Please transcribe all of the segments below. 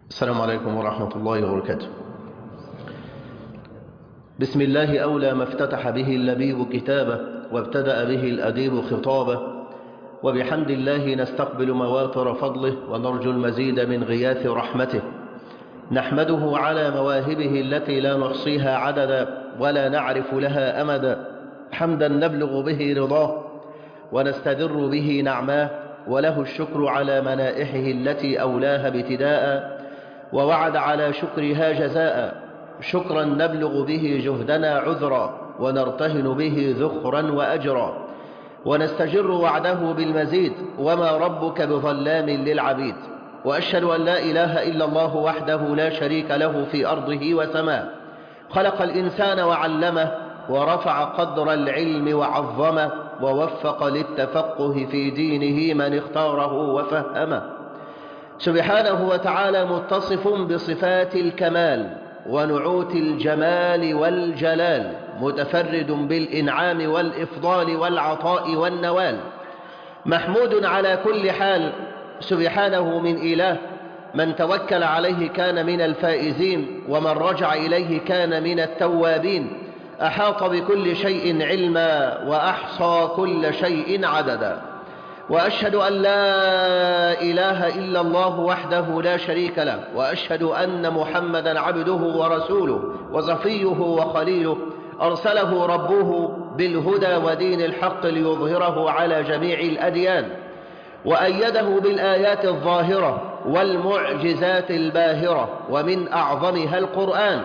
السلام عليكم ورحمة الله وبركاته بسم الله أولى ما افتتح به اللبيب كتابه وابتدأ به الأديب خطابه وبحمد الله نستقبل مواتر فضله ونرجو المزيد من غياث رحمته نحمده على مواهبه التي لا نحصيها عددا ولا نعرف لها أمدا حمدا نبلغ به رضاه ونستدر به نعماه وله الشكر على منائحه التي أولاها ابتداء ووعد على شكرها جزاء شكرا نبلغ به جهدنا عذرا ونرتهن به ذخرا وأجرا ونستجر وعده بالمزيد وما ربك بظلام للعبيد وأشهد أن لا إله إلا الله وحده لا شريك له في أرضه وسماه خلق الإنسان وعلمه ورفع قدر العلم وعظمه ووفق للتفقه في دينه من اختاره وفهمه سبحانه وتعالى متصف بصفات الكمال ونعوت الجمال والجلال متفرد بالإنعام والإفضال والعطاء والنوال محمود على كل حال سبحانه من إله من توكل عليه كان من الفائزين ومن رجع إليه كان من التوابين أحاط بكل شيء علما وأحصى كل شيء عددا وأشهد أن لا إله إلا الله وحده لا شريك له وأشهد أن محمدا عبده ورسوله وصفيه وخليله أرسله ربه بالهدى ودين الحق ليظهره على جميع الأديان وأيده بالآيات الظاهرة والمعجزات الباهرة ومن أعظمها القرآن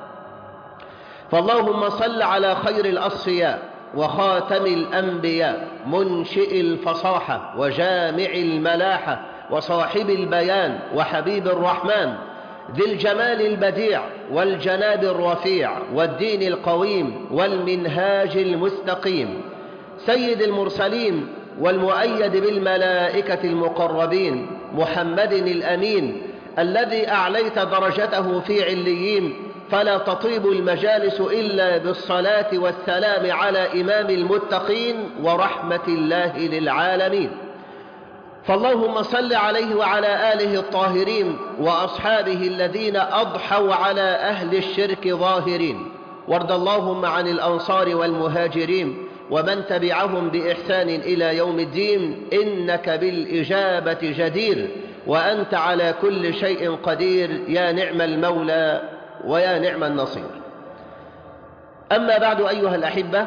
فاللهم صل على خير الأصفياء وخاتم الأنبياء منشئ الفصاحة وجامع الملاحة وصاحب البيان وحبيب الرحمن ذي الجمال البديع والجناب الرفيع والدين القويم والمنهاج المستقيم سيد المرسلين والمؤيد بالملائكة المقربين محمد الأمين الذي أعليت درجته في عليين فلا تطيب المجالس إلا بالصلاة والسلام على إمام المتقين ورحمة الله للعالمين فاللهم صل عليه وعلى آله الطاهرين وأصحابه الذين أضحوا على أهل الشرك ظاهرين وارض اللهم عن الأنصار والمهاجرين ومن تبعهم بإحسان إلى يوم الدين إنك بالإجابة جدير وأنت على كل شيء قدير يا نعم المولى ويا نعم النصير أما بعد أيها الأحبة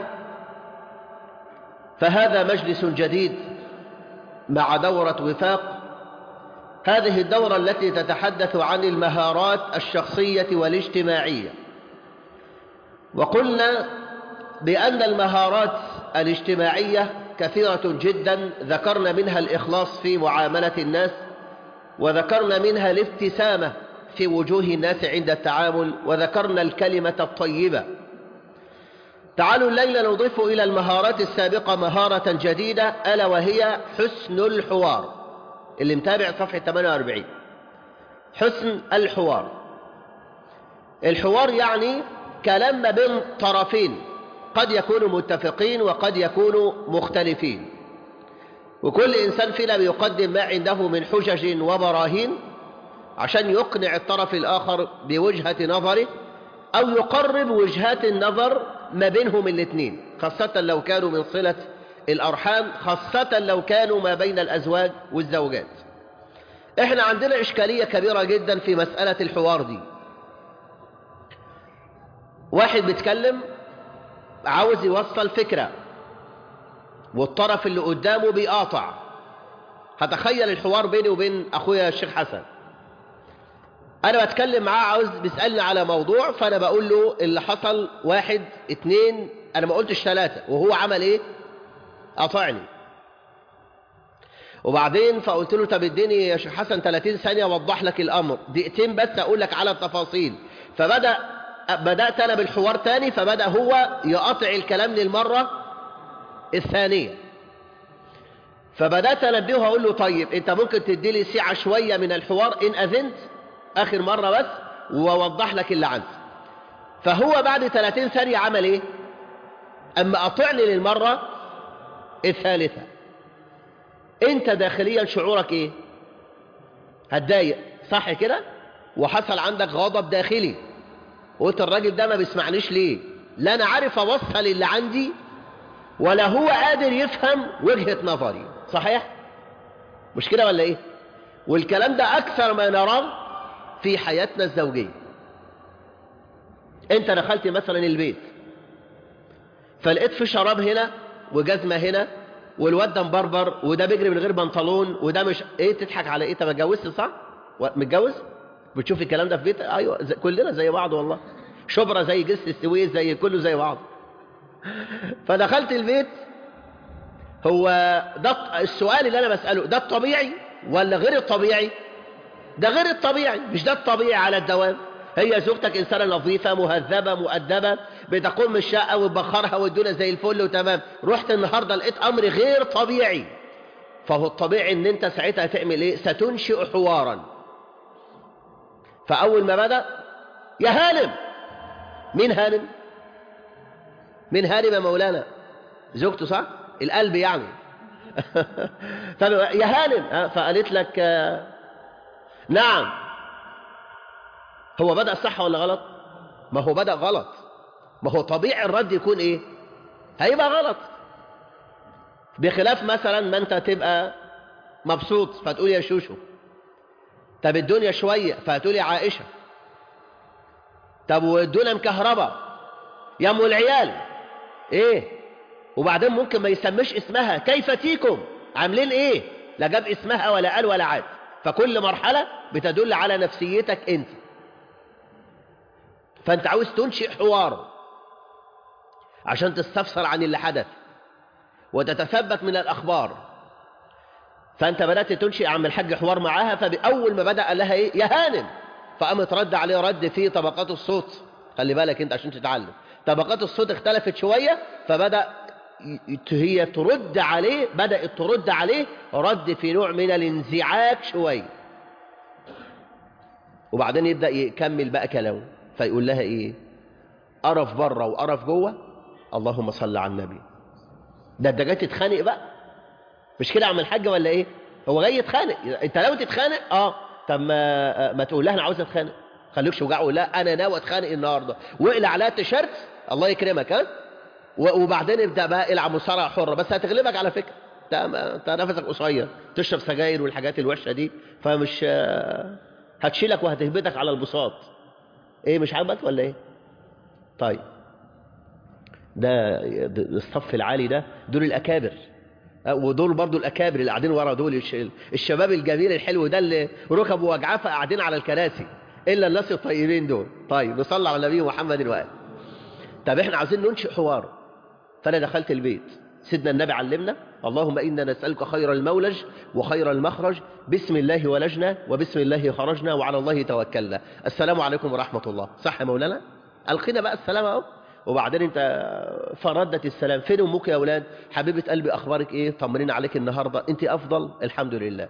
فهذا مجلس جديد مع دورة وفاق هذه الدورة التي تتحدث عن المهارات الشخصية والاجتماعية وقلنا بأن المهارات الاجتماعية كثيرة جدا ذكرنا منها الإخلاص في معاملة الناس وذكرنا منها الابتسامة في وجوه الناس عند التعامل وذكرنا الكلمة الطيبة تعالوا الليلة نضيف إلى المهارات السابقة مهارة جديدة ألا وهي حسن الحوار اللي متابع صفحة 48 حسن الحوار الحوار يعني كلام ما بين طرفين قد يكونوا متفقين وقد يكونوا مختلفين وكل إنسان فينا بيقدم ما عنده من حجج وبراهين عشان يقنع الطرف الآخر بوجهة نظره أو يقرب وجهات النظر ما بينهم الاثنين خاصة لو كانوا من صلة الأرحام خاصة لو كانوا ما بين الأزواج والزوجات احنا عندنا إشكالية كبيرة جدا في مسألة الحوار دي واحد بيتكلم عاوز يوصل فكرة والطرف اللي قدامه بيقاطع هتخيل الحوار بيني وبين أخويا الشيخ حسن أنا بتكلم معاه عاوز بيسألني على موضوع فأنا بقول له اللي حصل واحد اتنين أنا ما قلتش ثلاثة وهو عمل إيه؟ قاطعني وبعدين فقلت له طب اديني يا شيخ حسن 30 ثانية أوضح لك الأمر دقيقتين بس أقول لك على التفاصيل فبدأ بدأت أنا بالحوار تاني فبدأ هو يقطع الكلام للمرة الثانية فبدأت أنبهه أقول له طيب أنت ممكن تدي لي ساعة شوية من الحوار إن أذنت آخر مرة بس ووضح لك اللي عندي فهو بعد 30 ثانية عمل إيه أما قطعني للمرة الثالثة أنت داخليا شعورك إيه هتضايق صح كده وحصل عندك غضب داخلي قلت الراجل ده ما بيسمعنيش ليه لا انا عارف اوصل اللي عندي ولا هو قادر يفهم وجهة نظري صحيح مش كده ولا ايه والكلام ده اكثر ما نراه في حياتنا الزوجية انت دخلت مثلا البيت فلقيت في شراب هنا وجزمة هنا والواد ده مبربر وده بيجري من غير بنطلون وده مش ايه تضحك على ايه انت ما اتجوزت صح متجوز بتشوف الكلام ده في بيت ايوه زي... كلنا زي بعض والله شبرا زي جسر السويس زي كله زي بعض فدخلت البيت هو ده السؤال اللي انا بساله ده الطبيعي ولا غير الطبيعي ده غير الطبيعي مش ده الطبيعي على الدوام هي زوجتك إنسانة نظيفة مهذبة مؤدبة بتقوم من الشقة وتبخرها والدنيا زي الفل وتمام رحت النهاردة لقيت أمر غير طبيعي فهو الطبيعي ان انت ساعتها تعمل ايه ستنشئ حوارا فأول ما بدأ يا هانم مين هانم مين هانم يا مولانا زوجته صح القلب يعني طب يا هانم فقالت لك نعم هو بدأ صح ولا غلط ما هو بدأ غلط ما هو طبيعي الرد يكون ايه هيبقى غلط بخلاف مثلا ما انت تبقى مبسوط فتقول يا شوشو طب الدنيا شوية فتقول يا عائشة طب والدنيا مكهربة يا ام العيال ايه وبعدين ممكن ما يسميش اسمها كيف تيكم عاملين ايه لا جاب اسمها ولا قال ولا عاد فكل مرحلة بتدل على نفسيتك انت فانت عاوز تنشئ حوار عشان تستفسر عن اللي حدث وتتثبت من الأخبار فأنت بدأت تنشئ عم الحاج حوار معاها فبأول ما بدأ قال لها إيه يا هانم فقامت رد عليه رد في طبقات الصوت خلي بالك أنت عشان تتعلم طبقات الصوت اختلفت شوية فبدأ هي ترد عليه بدأت ترد عليه رد في نوع من الانزعاج شوية وبعدين يبدأ يكمل بقى كلامه فيقول لها ايه قرف بره وقرف جوه اللهم صل على النبي ده انت جاي تتخانق بقى مش كده عم الحاج ولا ايه هو جاي يتخانق انت لو تتخانق اه طب ما ما تقول لها انا عاوز اتخانق خليكش وجعه لا انا ناوي اتخانق النهارده واقلع عليها التيشيرت الله يكرمك ها وبعدين ابدا بقى العب مصارعه حره بس هتغلبك على فكره انت نفسك قصير تشرب سجاير والحاجات الوحشه دي فمش هتشيلك وهتهبطك على البساط ايه مش عاجبك ولا ايه طيب ده الصف العالي ده دول الاكابر ودول برضو الاكابر اللي قاعدين ورا دول الشباب الجميل الحلو ده اللي ركبوا وجعفه قاعدين على الكراسي الا الناس الطيبين دول طيب نصلي على النبي محمد وآله طب احنا عاوزين ننشئ حوار فانا دخلت البيت سيدنا النبي علمنا اللهم إنا نسألك خير المولج وخير المخرج بسم الله ولجنا وبسم الله خرجنا وعلى الله توكلنا السلام عليكم ورحمة الله صح يا مولانا ألقينا بقى السلام أهو وبعدين انت فردت السلام فين امك يا اولاد حبيبه قلبي اخبارك ايه طمنينا عليك النهارده انت افضل الحمد لله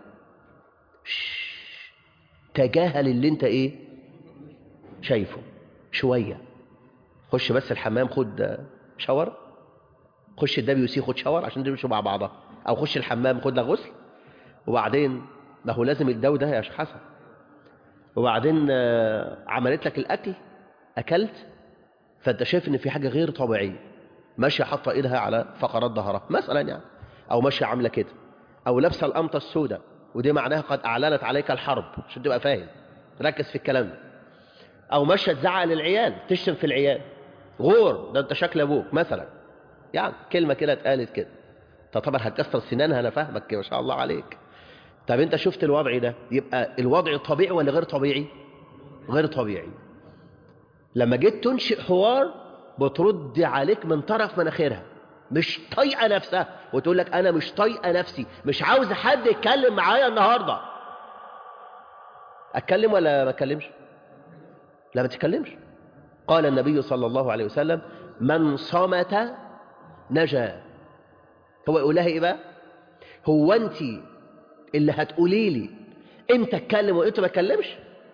تجاهل اللي انت ايه شايفه شويه خش بس الحمام خد شاور خش الدبليو سي خد شاور عشان تمشوا مع بعضها او خش الحمام خد لك غسل وبعدين ما هو لازم الدو ده يا شيخ حسن وبعدين عملت لك الاكل اكلت فانت شايف ان في حاجه غير طبيعيه ماشيه حاطه ايدها على فقرات ظهرها مثلا يعني او ماشيه عامله كده او لابسه القمطه السوداء ودي معناها قد اعلنت عليك الحرب عشان تبقى فاهم ركز في الكلام ده او ماشيه تزعق للعيال تشتم في العيال غور ده انت شكل ابوك مثلا يعني كلمه كده اتقالت كده انت طبعا هتكسر سنانها انا فاهمك ما شاء الله عليك طب انت شفت الوضع ده يبقى الوضع طبيعي ولا غير طبيعي غير طبيعي لما جيت تنشئ حوار بترد عليك من طرف مناخيرها مش طايقه نفسها وتقول لك انا مش طايقه نفسي مش عاوز حد يتكلم معايا النهارده اتكلم ولا ما اتكلمش لا ما تتكلمش قال النبي صلى الله عليه وسلم من صمت نجا هو يقول لها ايه بقى هو انت اللي هتقولي لي امتى اتكلم وامتى ما اتكلمش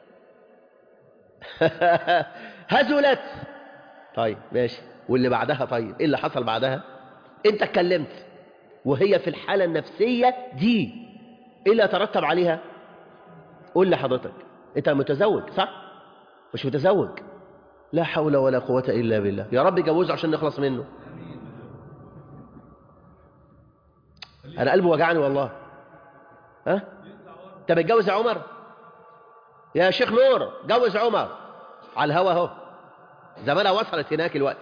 هزلت طيب ماشي واللي بعدها طيب ايه اللي حصل بعدها انت اتكلمت وهي في الحالة النفسية دي ايه اللي يترتب عليها قول لي حضرتك انت متزوج صح مش متزوج لا حول ولا قوة إلا بالله يا رب جوزه عشان نخلص منه أنا قلبي وجعني والله ها أنت متجوز يا عمر يا شيخ نور جوز عمر على الهوا اهو زمانها وصلت هناك الوقت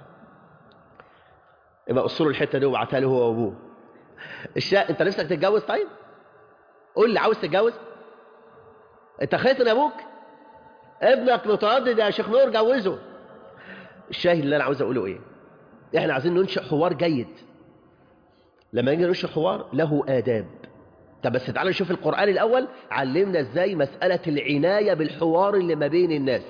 يبقى قصوا له الحته دي وابعتها له هو وابوه الشا... انت نفسك تتجوز طيب قول لي عاوز تتجوز انت خايف من ابوك ابنك متردد يا شيخ نور جوزه الشاهد اللي انا عاوز اقوله ايه احنا عايزين ننشئ حوار جيد لما نيجي ننشئ حوار له آداب طب بس تعالى نشوف القرآن الأول علمنا ازاي مسألة العناية بالحوار اللي ما بين الناس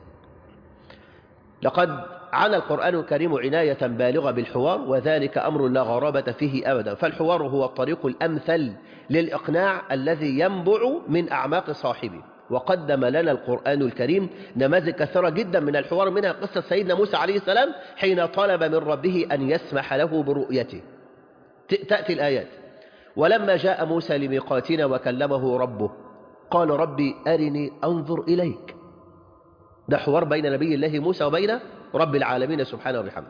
لقد عنى القرآن الكريم عناية بالغة بالحوار وذلك أمر لا غرابة فيه أبدا فالحوار هو الطريق الأمثل للإقناع الذي ينبع من أعماق صاحبه وقدم لنا القرآن الكريم نماذج كثيرة جدا من الحوار منها قصة سيدنا موسى عليه السلام حين طلب من ربه أن يسمح له برؤيته تأتي الآيات ولما جاء موسى لميقاتنا وكلمه ربه قال ربي أرني أنظر إليك ده حوار بين نبي الله موسى وبين رب العالمين سبحانه وبحمده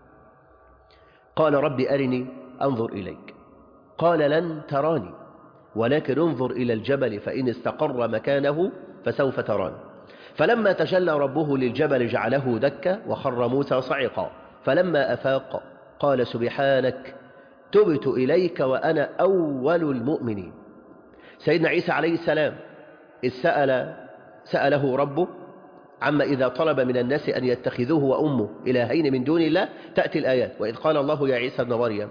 قال ربي أرني أنظر إليك قال لن تراني ولكن انظر إلى الجبل فإن استقر مكانه فسوف تراني فلما تجلى ربه للجبل جعله دكا وخر موسى صعقا فلما أفاق قال سبحانك تبت إليك وأنا أول المؤمنين سيدنا عيسى عليه السلام إذ سأل سأله ربه عما إذا طلب من الناس أن يتخذوه وأمه إلهين من دون الله تأتي الآيات وإذ قال الله يا عيسى ابن مريم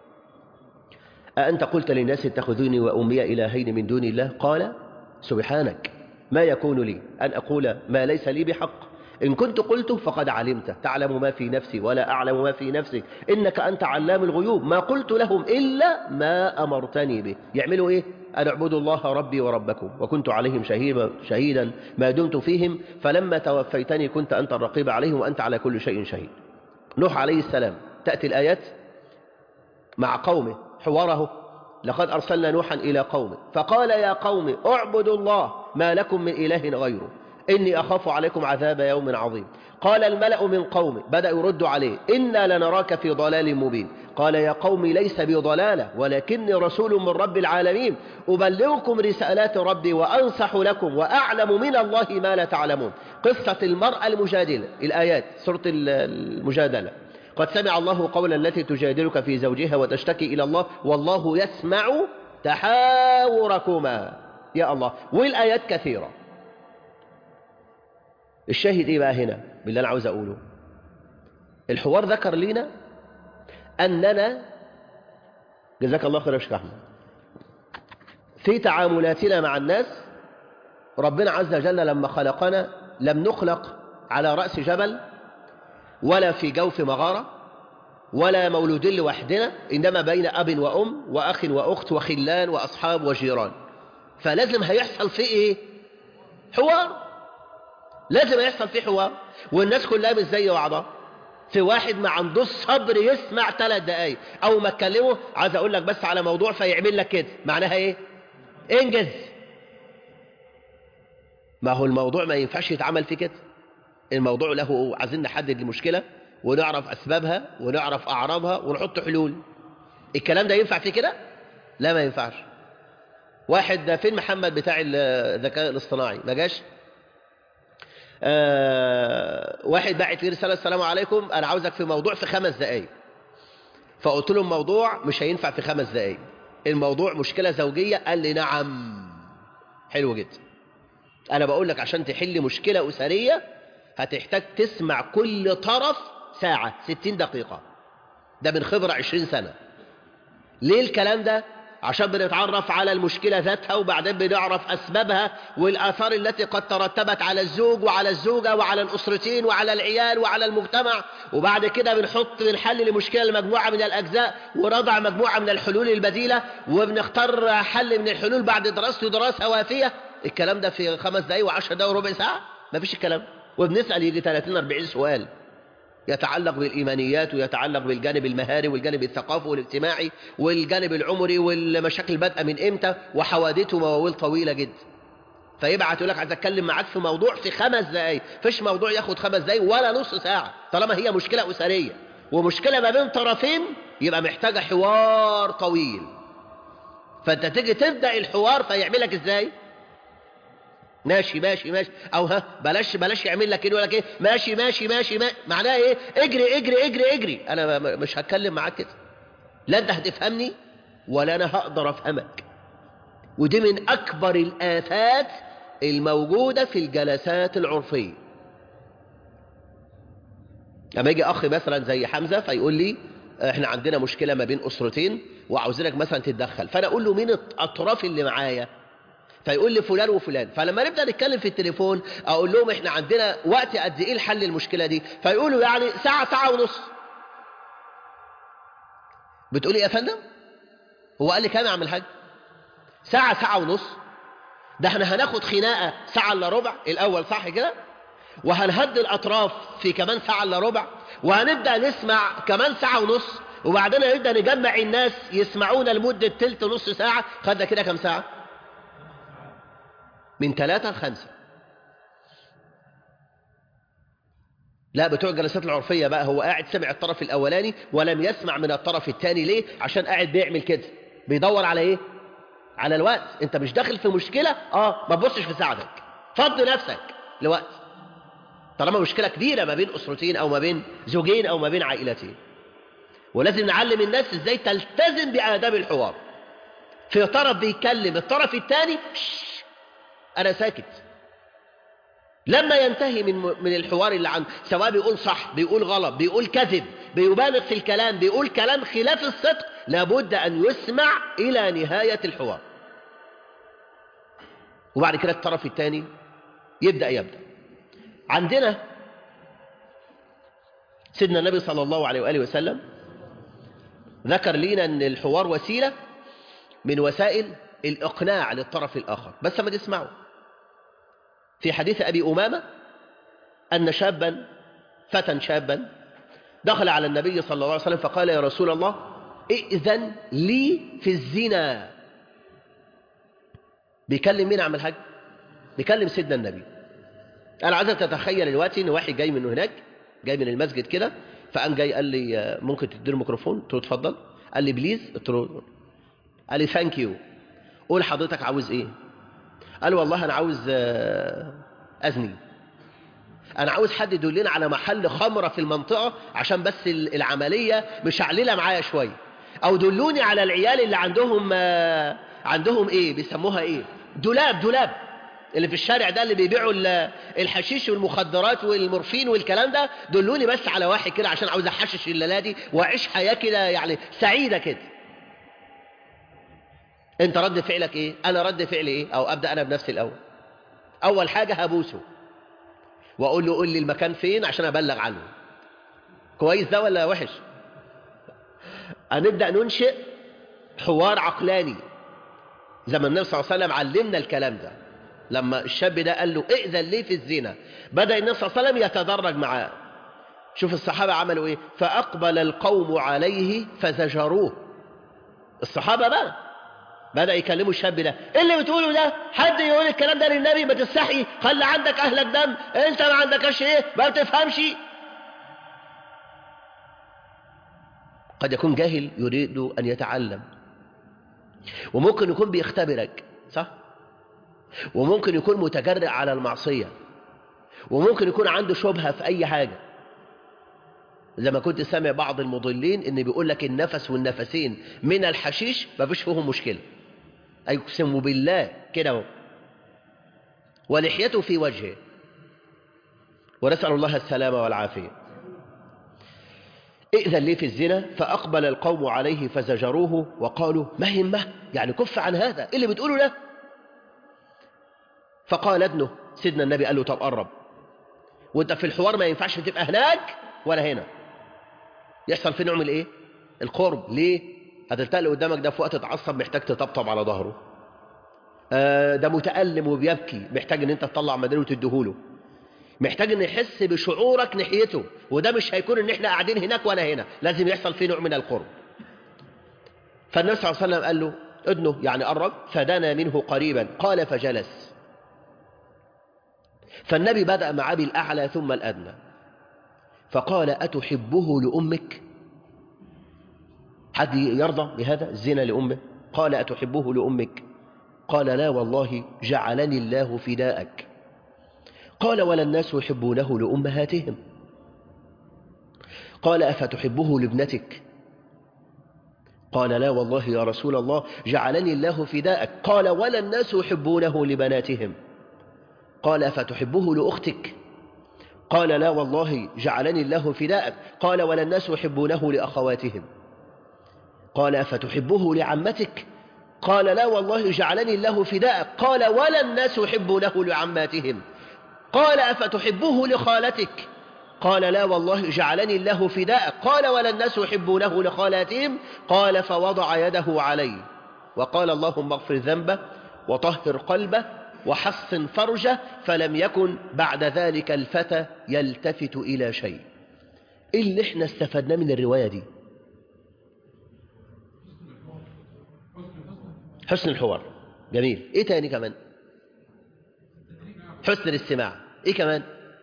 أأنت قلت للناس اتخذوني وأمي إلهين من دون الله قال سبحانك ما يكون لي أن أقول ما ليس لي بحق إن كنت قلته فقد علمت تعلم ما في نفسي ولا أعلم ما في نفسك إنك أنت علام الغيوب ما قلت لهم إلا ما أمرتني به يعملوا إيه أن اعبدوا الله ربي وربكم وكنت عليهم شهيدا, شهيدا ما دمت فيهم فلما توفيتني كنت أنت الرقيب عليهم وأنت على كل شيء شهيد نوح عليه السلام تأتي الآيات مع قومه حواره لقد أرسلنا نوحا إلى قومه فقال يا قوم اعبدوا الله ما لكم من إله غيره إني أخاف عليكم عذاب يوم عظيم قال الملأ من قومه بدأ يرد عليه إنا لنراك في ضلال مبين قال يا قوم ليس بي ضلالة ولكني رسول من رب العالمين أبلغكم رسالات ربي وأنصح لكم وأعلم من الله ما لا تعلمون قصة المرأة المجادلة الآيات سورة المجادلة قد سمع الله قولا التي تجادلك في زوجها وتشتكي إلى الله والله يسمع تحاوركما يا الله والآيات كثيرة الشاهد ايه بقى هنا باللي انا عاوز اقوله الحوار ذكر لنا اننا جزاك الله خير يا شيخ احمد في تعاملاتنا مع الناس ربنا عز وجل لما خلقنا لم نخلق على راس جبل ولا في جوف مغاره ولا مولود لوحدنا انما بين اب وام واخ واخت وخلان واصحاب وجيران فلازم هيحصل فيه ايه حوار لازم يحصل فيه حوار والناس كلها مش زي بعضها في واحد ما عندوش صبر يسمع ثلاث دقايق او ما تكلمه عايز اقول لك بس على موضوع فيعمل لك كده معناها ايه انجز ما هو الموضوع ما ينفعش يتعمل فيه كده الموضوع له عايزين نحدد المشكله ونعرف اسبابها ونعرف اعراضها ونحط حلول الكلام ده ينفع فيه كده لا ما ينفعش واحد فين محمد بتاع الذكاء الاصطناعي ما جاش آه واحد باعت لي رسالة السلام عليكم أنا عاوزك في موضوع في خمس دقايق فقلت له الموضوع مش هينفع في خمس دقايق الموضوع مشكلة زوجية قال لي نعم حلو جدا أنا بقول لك عشان تحل مشكلة أسرية هتحتاج تسمع كل طرف ساعة ستين دقيقة ده من خبرة عشرين سنة ليه الكلام ده عشان بنتعرف على المشكلة ذاتها وبعدين بنعرف أسبابها والآثار التي قد ترتبت على الزوج وعلى الزوجة وعلى الأسرتين وعلى العيال وعلى المجتمع وبعد كده بنحط بنحل لمشكلة لمجموعة من الأجزاء ونضع مجموعة من الحلول البديلة وبنختار حل من الحلول بعد دراسته دراسة وافية الكلام ده في خمس دقايق وعشر دقايق وربع ساعة مفيش الكلام وبنسأل يجي 30 40 سؤال يتعلق بالإيمانيات ويتعلق بالجانب المهاري والجانب الثقافي والاجتماعي والجانب العمري والمشاكل بادئه من إمتى وحوادثه مواويل طويلة جدا فيبعت يقول لك عايز اتكلم معاك في موضوع في خمس دقايق فيش موضوع ياخد خمس دقايق ولا نص ساعة طالما هي مشكلة أسرية ومشكلة ما بين طرفين يبقى محتاجة حوار طويل فانت تيجي تبدأ الحوار فيعمل لك ازاي ماشي ماشي ماشي او ها بلاش بلاش يعمل لك ايه يقول لك ايه ماشي ماشي ماشي, ماشي. معناها ايه اجري اجري اجري اجري انا مش هتكلم معاك كده لا انت هتفهمني ولا انا هقدر افهمك ودي من اكبر الافات الموجودة في الجلسات العرفية لما يجي اخ مثلا زي حمزة فيقول لي احنا عندنا مشكلة ما بين اسرتين وعاوزينك مثلا تتدخل فانا اقول له مين الاطراف اللي معايا فيقول لي فلان وفلان فلما نبدا نتكلم في التليفون اقول لهم احنا عندنا وقت قد ايه لحل المشكله دي فيقولوا يعني ساعه ساعه ونص بتقولي يا فندم هو قال لي كام يا عم الحاج ساعه ساعه ونص ده احنا هناخد خناقه ساعه الا ربع الاول صح كده وهنهد الاطراف في كمان ساعه الا ربع وهنبدا نسمع كمان ساعه ونص وبعدين نبدا نجمع الناس يسمعونا لمده تلت نص ساعه خدنا كده كام ساعه من ثلاثة لخمسة لا بتوع الجلسات العرفية بقى هو قاعد سمع الطرف الأولاني ولم يسمع من الطرف الثاني ليه عشان قاعد بيعمل كده بيدور على ايه على الوقت انت مش داخل في مشكلة اه ما تبصش في ساعتك فضي نفسك لوقت طالما مشكلة كبيرة ما بين أسرتين أو ما بين زوجين أو ما بين عائلتين ولازم نعلم الناس ازاي تلتزم بآداب الحوار في طرف بيتكلم الطرف الثاني أنا ساكت لما ينتهي من من الحوار اللي عنده سواء بيقول صح بيقول غلط بيقول كذب بيبالغ في الكلام بيقول كلام خلاف الصدق لابد أن يسمع إلى نهاية الحوار وبعد كده الطرف الثاني يبدأ يبدأ عندنا سيدنا النبي صلى الله عليه وآله وسلم ذكر لنا أن الحوار وسيلة من وسائل الإقناع للطرف الآخر بس ما تسمعوا في حديث أبي أمامة أن شابا فتى شابا دخل على النبي صلى الله عليه وسلم فقال يا رسول الله ائذن لي في الزنا بيكلم مين عم الحاج بيكلم سيدنا النبي أنا عايزك تتخيل دلوقتي إن واحد جاي من هناك جاي من المسجد كده فقام جاي قال لي ممكن تديله الميكروفون قلت له اتفضل قال لي بليز قلت له قال لي ثانك يو قول حضرتك عاوز ايه قال والله انا عاوز ازني انا عاوز حد يدلنا على محل خمره في المنطقه عشان بس العمليه مشعلله معايا شويه او دلوني على العيال اللي عندهم عندهم ايه بيسموها ايه دولاب دولاب اللي في الشارع ده اللي بيبيعوا الحشيش والمخدرات والمورفين والكلام ده دلوني بس على واحد كده عشان عاوز احشش الليله دي واعيش حياه كده يعني سعيده كده انت رد فعلك ايه انا رد فعلي ايه او ابدا انا بنفسي الاول اول حاجه هبوسه واقول له قول لي المكان فين عشان ابلغ عنه كويس ده ولا وحش هنبدا ننشئ حوار عقلاني زي ما النبي صلى الله عليه وسلم علمنا الكلام ده لما الشاب ده قال له ائذن لي في الزنا بدا النبي صلى الله عليه وسلم يتدرج معاه شوف الصحابه عملوا ايه فاقبل القوم عليه فزجروه الصحابه بقى بدأ يكلموا الشاب ده ايه اللي بتقوله ده حد يقول الكلام ده للنبي ما تستحي خلي عندك اهلك دم انت ما عندكش ايه ما بتفهمش قد يكون جاهل يريد ان يتعلم وممكن يكون بيختبرك صح وممكن يكون متجرئ على المعصية وممكن يكون عنده شبهة في أي حاجة زي ما كنت سامع بعض المضلين ان بيقول لك النفس والنفسين من الحشيش ما فيش فيهم مشكله اقسم بالله كده اهو ولحيته في وجهه ونسال الله السلامه والعافيه ائذن لي في الزنا فاقبل القوم عليه فزجروه وقالوا ما همه يعني كف عن هذا ايه اللي بتقوله ده فقال ابنه سيدنا النبي قال له طب قرب وانت في الحوار ما ينفعش تبقى هناك ولا هنا يحصل في نوع من الايه القرب ليه هتلتقي اللي قدامك ده في وقت اتعصب محتاج تطبطب على ظهره آه ده متألم وبيبكي محتاج ان انت تطلع مدينه وتديهوله محتاج ان يحس بشعورك ناحيته وده مش هيكون ان احنا قاعدين هناك وانا هنا لازم يحصل فيه نوع من القرب فالنبي صلى الله عليه وسلم قال له ادنه يعني قرب فدنا منه قريبا قال فجلس فالنبي بدأ معاه بالأعلى ثم الأدنى فقال أتحبه لأمك حد يرضى بهذا الزنا لأمه قال أتحبه لأمك قال لا والله جعلني الله فداءك قال ولا الناس يحبونه لأمهاتهم قال أفتحبه لابنتك قال لا والله يا رسول الله جعلني الله فداءك قال ولا الناس يحبونه لبناتهم قال أفتحبه لأختك قال لا والله جعلني الله فداءك قال ولا الناس يحبونه لأخواتهم قال أفتحبه لعمتك قال لا والله جعلني الله فداءك قال ولا الناس يحبونه لعماتهم قال أفتحبه لخالتك قال لا والله جعلني الله فداءك قال ولا الناس يحبونه لخالاتهم قال فوضع يده عليه وقال اللهم اغفر ذنبه وطهر قلبه وحصن فرجه فلم يكن بعد ذلك الفتى يلتفت إلى شيء إيه اللي احنا استفدناه من الرواية دي حسن الحوار جميل ايه تاني كمان حسن الاستماع ايه كمان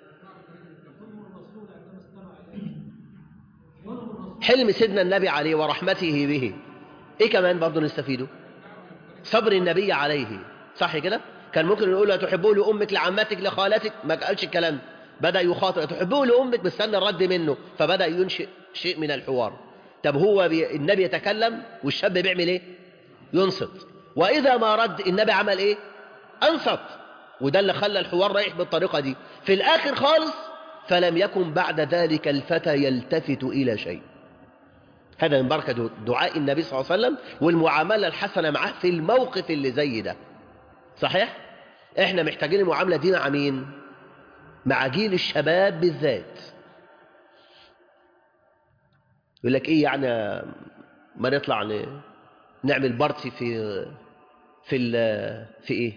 حلم سيدنا النبي عليه ورحمته به ايه كمان برضه نستفيده صبر النبي عليه صح كده كان ممكن نقول له تحبه لامك لعمتك لخالتك ما قالش الكلام بدا يخاطب تحبه لامك مستنى الرد منه فبدا ينشئ شيء من الحوار طب هو بي... النبي يتكلم والشاب بيعمل ايه ينصت واذا ما رد النبي عمل ايه انصت وده اللي خلى الحوار رايح بالطريقه دي في الاخر خالص فلم يكن بعد ذلك الفتى يلتفت الى شيء هذا من بركة دعاء النبي صلى الله عليه وسلم والمعاملة الحسنة معه في الموقف اللي زي ده صحيح؟ احنا محتاجين المعاملة دي مع مين؟ مع جيل الشباب بالذات يقول لك ايه يعني ما نطلع ن- نعمل بارتي في في ال في ايه؟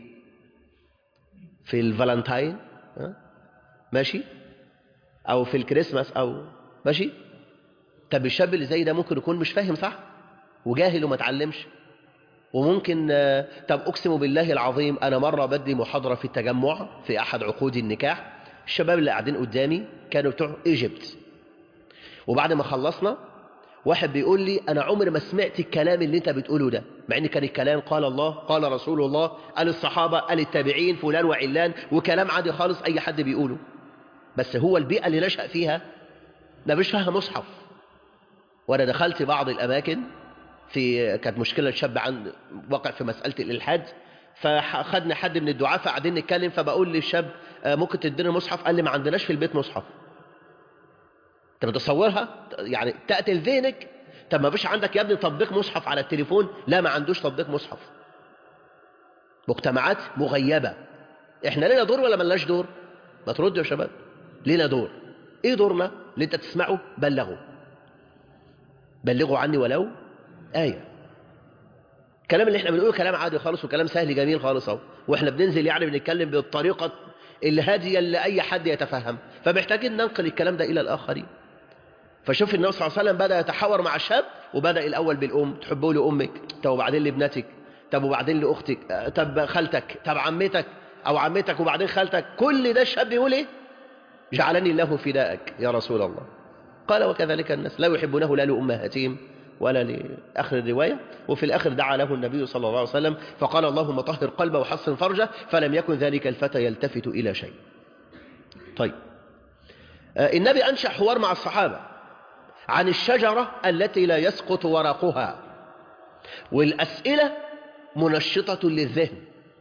في الفالنتاين ها؟ ماشي؟ او في الكريسماس او ماشي؟ طب الشاب اللي زي ده ممكن يكون مش فاهم صح وجاهل وما اتعلمش وممكن آه، طب اقسم بالله العظيم انا مره بدي محاضره في التجمع في احد عقود النكاح الشباب اللي قاعدين قدامي كانوا بتوع ايجيبت وبعد ما خلصنا واحد بيقول لي انا عمري ما سمعت الكلام اللي انت بتقوله ده مع ان كان الكلام قال الله قال رسول الله قال الصحابه قال التابعين فلان وعلان وكلام عادي خالص اي حد بيقوله بس هو البيئه اللي نشأ فيها ما مش فيها مصحف وانا دخلت بعض الاماكن في كانت مشكله الشاب عن وقع في مساله الالحاد فخدنا حد من الدعاة فقاعدين نتكلم فبقول للشاب آه، ممكن تدينا مصحف قال لي ما عندناش في البيت مصحف انت متصورها يعني تاتي ذهنك طب ما فيش عندك يا ابني تطبيق مصحف على التليفون لا ما عندوش تطبيق مصحف مجتمعات مغيبه احنا لنا دور ولا ملناش دور ما تردوا يا شباب لنا دور ايه دورنا اللي انت تسمعه بلغه بلغوا عني ولو آية الكلام اللي احنا بنقوله كلام عادي خالص وكلام سهل جميل خالص اهو واحنا بننزل يعني بنتكلم بالطريقة الهادية اللي أي حد يتفهم فمحتاجين ننقل الكلام ده إلى الآخرين فشوف النبي صلى الله عليه وسلم بدأ يتحاور مع الشاب وبدأ الأول بالأم تحبه لأمك طب وبعدين لابنتك طب وبعدين لأختك آه، طب خالتك طب عمتك أو عمتك وبعدين خالتك كل ده الشاب يقول إيه جعلني الله فداءك يا رسول الله قال وكذلك الناس لا يحبونه لا لأمهاتهم ولا لآخر الرواية وفي الآخر دعا له النبي صلى الله عليه وسلم فقال اللهم طهر قلبه وحصن فرجه فلم يكن ذلك الفتى يلتفت إلى شيء طيب آه، النبي أنشأ حوار مع الصحابة عن الشجرة التي لا يسقط ورقها والأسئلة منشطة للذهن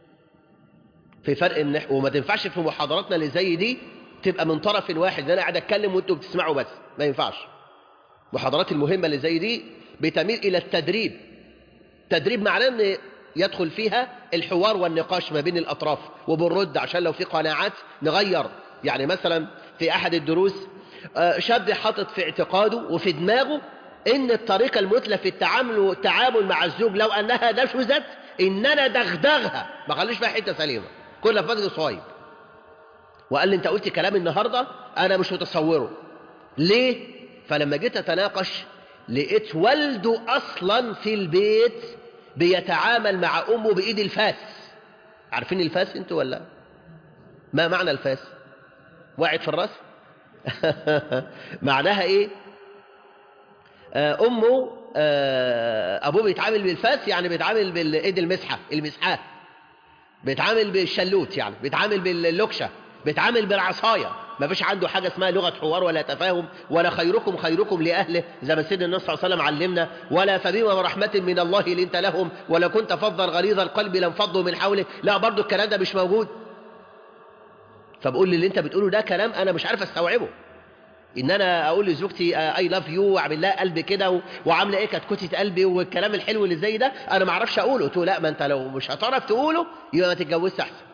في فرق ان وما تنفعش في محاضراتنا اللي زي دي تبقى من طرف واحد انا قاعد اتكلم وانتوا بتسمعوا بس ما ينفعش المحاضرات المهمة اللي زي دي بتميل الى التدريب تدريب معناه ان يدخل فيها الحوار والنقاش ما بين الاطراف وبنرد عشان لو في قناعات نغير يعني مثلا في احد الدروس آه، شاب حاطط في اعتقاده وفي دماغه ان الطريقة المثلى في التعامل والتعامل مع الزوج لو انها نشزت ان انا دغدغها ما خليش فيها حته سليمه كلها فضل صايب وقال لي انت قلت كلام النهارده انا مش متصوره ليه فلما جيت اتناقش لقيت والده اصلا في البيت بيتعامل مع امه بايد الفاس عارفين الفاس انتوا ولا ما معنى الفاس وقعت في الراس معناها ايه آه، امه آه، ابوه بيتعامل بالفاس يعني بيتعامل بالايد المسحه المسحاه بيتعامل بالشلوت يعني بيتعامل باللكشه بيتعامل بالعصايه ما فيش عنده حاجه اسمها لغه حوار ولا تفاهم ولا خيركم خيركم لاهله زي ما سيدنا النبي صلى الله عليه وسلم علمنا ولا فبما رحمه من الله لنت لهم ولا كنت فظا غليظ القلب لانفضوا من حولك لا برضو الكلام ده مش موجود فبقول لي اللي انت بتقوله ده كلام انا مش عارف استوعبه ان انا اقول لزوجتي اي لاف يو واعمل لها قلب كده و- وعامله ايه كتكوتة قلبي والكلام الحلو اللي زي ده انا ما اعرفش اقوله قلت له لا ما انت لو مش هتعرف تقوله يبقى ما تتجوزش احسن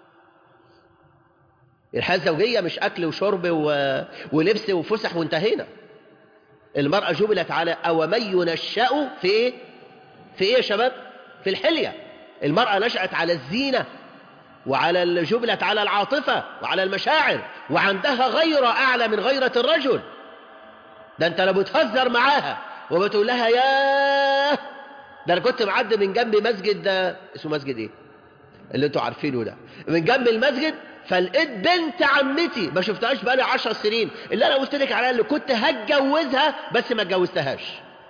الحياه الزوجيه مش اكل وشرب و... ولبس وفسح وانتهينا المراه جبلت على او من ينشأ في ايه في ايه يا شباب في الحليه المراه نشأت على الزينه وعلى الجبلة على العاطفة وعلى المشاعر وعندها غيرة أعلى من غيرة الرجل ده أنت لو بتهزر معاها وبتقول لها يا ده أنا كنت معدي من جنب مسجد ده اسمه مسجد إيه؟ اللي أنتوا عارفينه ده من جنب المسجد فلقيت بنت عمتي ما شفتهاش بقالي عشر سنين اللي أنا قلت لك عليها اللي كنت هتجوزها بس ما اتجوزتهاش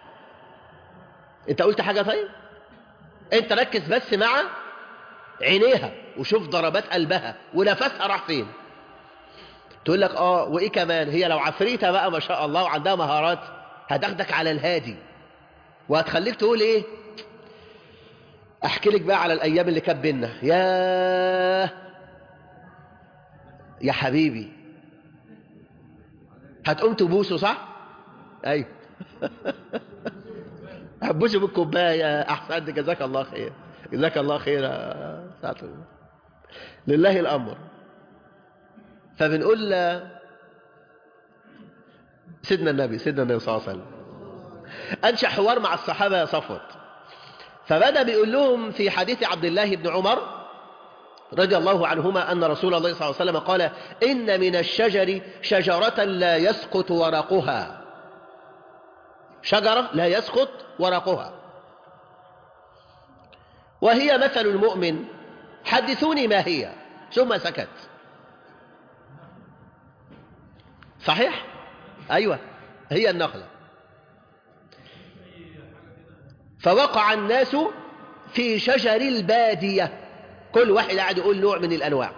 أنت قلت حاجة طيب؟ أنت ركز بس مع عينيها وشوف ضربات قلبها ونفسها راح فين تقول لك اه وايه كمان هي لو عفريتة بقى ما شاء الله وعندها مهارات هتاخدك على الهادي وهتخليك تقول ايه احكي لك بقى على الايام اللي كانت بينا يا يا حبيبي هتقوم تبوسه صح ايوه هتبوسه بالكوبايه احسنت جزاك الله خير جزاك الله خير يا سعد الله. لله الأمر فبنقول سيدنا النبي سيدنا النبي صلى الله عليه وسلم أنشأ حوار مع الصحابة يا صفوت فبدأ بيقول لهم في حديث عبد الله بن عمر رضي الله عنهما أن رسول الله صلى الله عليه وسلم قال إن من الشجر شجرة لا يسقط ورقها شجرة لا يسقط ورقها وهي مثل المؤمن حدثوني ما هي ثم سكت صحيح أيوة هي النخلة فوقع الناس في شجر البادية كل واحد قاعد يقول نوع من الأنواع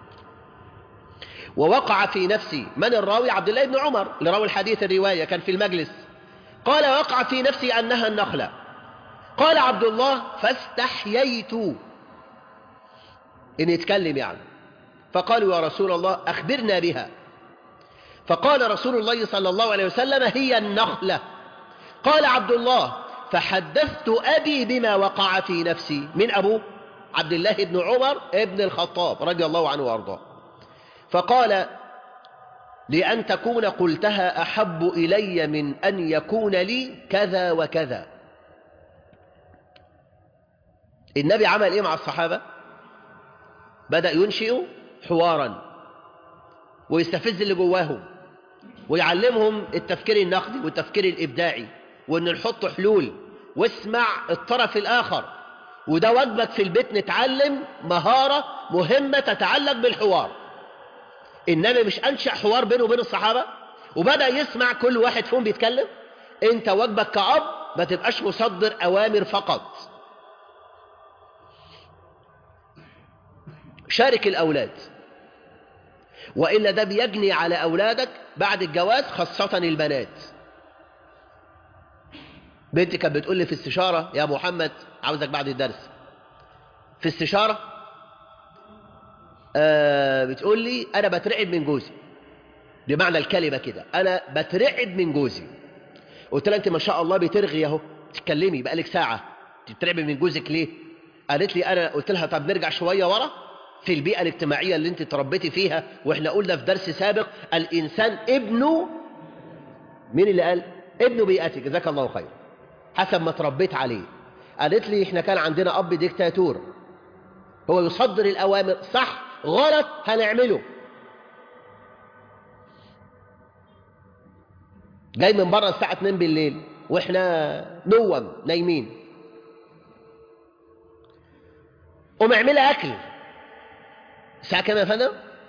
ووقع في نفسي من الراوي عبد الله بن عمر اللي راوي الحديث الرواية كان في المجلس قال وقع في نفسي أنها النخلة قال عبد الله فاستحييت إن يتكلم يعني فقالوا يا رسول الله أخبرنا بها فقال رسول الله صلى الله عليه وسلم هي النخلة قال عبد الله فحدثت أبي بما وقع في نفسي من أبوه عبد الله بن عمر ابن الخطاب رضي الله عنه وأرضاه فقال لأن تكون قلتها أحب إلي من أن يكون لي كذا وكذا النبي عمل إيه مع الصحابة بدأ ينشئ حوارا ويستفز اللي جواهم ويعلمهم التفكير النقدي والتفكير الإبداعي وإن نحط حلول واسمع الطرف الآخر وده واجبك في البيت نتعلم مهارة مهمة تتعلق بالحوار النبي مش أنشأ حوار بينه وبين الصحابة وبدأ يسمع كل واحد فيهم بيتكلم انت واجبك كأب ما تبقاش مصدر أوامر فقط شارك الأولاد وإلا ده بيجني على أولادك بعد الجواز خاصة البنات بنتي كانت بتقول لي في استشارة يا محمد عاوزك بعد الدرس في استشارة آه بتقول لي أنا بترعب من جوزي بمعنى الكلمة كده أنا بترعب من جوزي قلت لها أنت ما شاء الله بترغي أهو تتكلمي بقالك ساعة تترعبي من جوزك ليه قالت لي أنا قلت لها طب نرجع شوية ورا في البيئة الاجتماعية اللي انت تربيتي فيها واحنا قلنا في درس سابق الإنسان ابنه مين اللي قال ابنه بيئتك جزاك الله خير حسب ما تربيت عليه قالت لي احنا كان عندنا أب ديكتاتور هو يصدر الأوامر صح غلط هنعمله جاي من بره الساعة 2 بالليل واحنا نوم نايمين قوم اعملها أكل الساعة كام يا فندم؟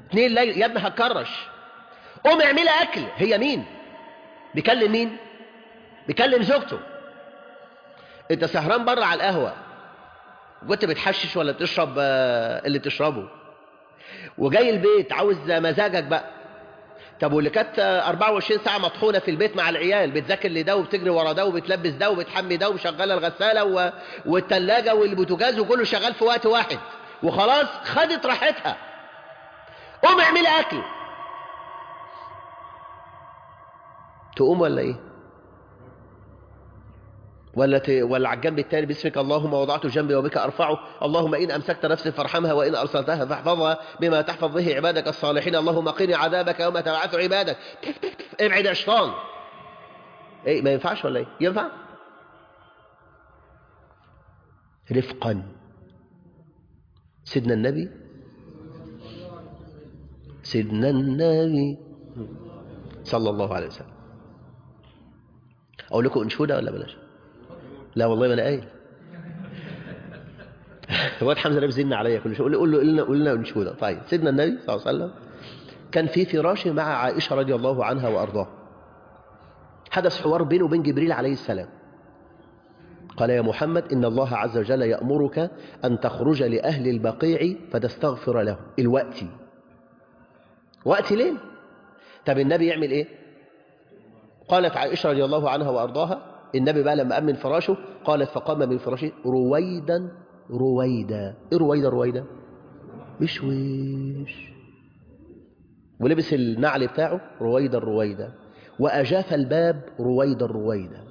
اتنين ليل يا ابني هتكرش قوم اعملي اكل هي مين بيكلم مين بيكلم زوجته انت سهران بره على القهوه كنت بتحشش ولا بتشرب آه، اللي تشربه وجاي البيت عاوز مزاجك بقى طب واللي كانت 24 ساعة مطحونة في البيت مع العيال بتذاكر لده وبتجري ورا ده وبتلبس ده وبتحمي ده وشغالة الغسالة و... والتلاجة والبوتاجاز وكله شغال في وقت واحد وخلاص خدت راحتها قوم اعملي أكل تقوم ولا ايه ولا ت... ولا على الجنب الثاني باسمك اللهم وضعت جنبي وبك ارفعه اللهم ان امسكت نفسي فارحمها وان ارسلتها فاحفظها بما تحفظ به عبادك الصالحين اللهم قني عذابك يوم تبعث عبادك ابعد يا شيطان ايه ما ينفعش ولا ايه ينفع رفقا سيدنا النبي سيدنا النبي صلى الله عليه وسلم اقول لكم انشوده ولا بلاش لا والله ما انا قايل الواد حمزه ده بيزن عليا كل شويه قول له قول له قول لنا انشوده طيب سيدنا النبي صلى الله عليه وسلم كان في فراشه مع عائشه رضي الله عنها وارضاها حدث حوار بينه وبين جبريل عليه السلام قال يا محمد إن الله عز وجل يأمرك أن تخرج لأهل البقيع فتستغفر لهم الوقت وقت ليه طب النبي يعمل إيه قالت عائشة رضي الله عنها وأرضاها النبي بقى لما أمن فراشه قالت فقام من فراشه رويدا رويدا إيه رويدا رويدا مش ويش ولبس النعل بتاعه رويدا رويدا وأجاف الباب رويدا رويدا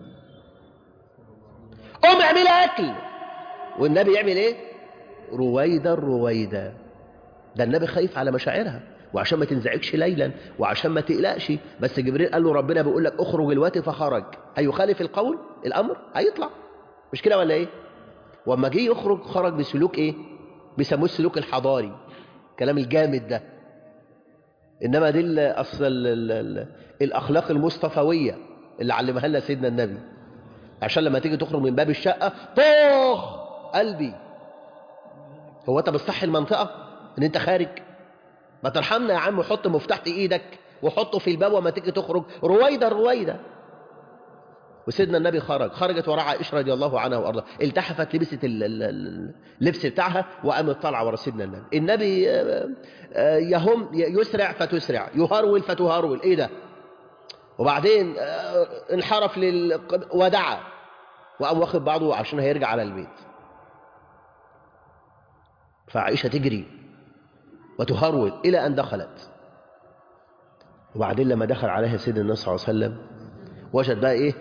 قوم اعمل أكل والنبي يعمل إيه رويدا رويدا ده النبي خايف على مشاعرها وعشان ما تنزعجش ليلا وعشان ما تقلقش بس جبريل قال له ربنا بيقول لك اخرج الوقت فخرج هيخالف القول الامر هيطلع مش كده ولا ايه واما جه يخرج خرج بسلوك ايه بيسموه السلوك الحضاري الكلام الجامد ده انما دي ال- اصل ال- ال- ال- الاخلاق المصطفويه اللي علمها لنا سيدنا النبي عشان لما تيجي تخرج من باب الشقه طخ قلبي هو انت بتصحي المنطقه ان انت خارج ما ترحمنا يا عم وحط مفتاح في ايدك وحطه في الباب وما تيجي تخرج رويدا رويدا وسيدنا النبي خرج خرجت وراء عائشة رضي الله عنها وارضاها التحفت لبست ال- ال- ال- اللبس بتاعها وقامت طالعه ورا سيدنا النبي النبي آه، آه، يهم يسرع فتسرع يهرول فتهرول ايه ده وبعدين آه، انحرف لل ودعا وقام واخد بعضه عشان هيرجع على البيت فعائشة تجري وتهرول إلى أن دخلت وبعدين لما دخل عليها سيدنا النبي صلى الله عليه وسلم وجد بقى إيه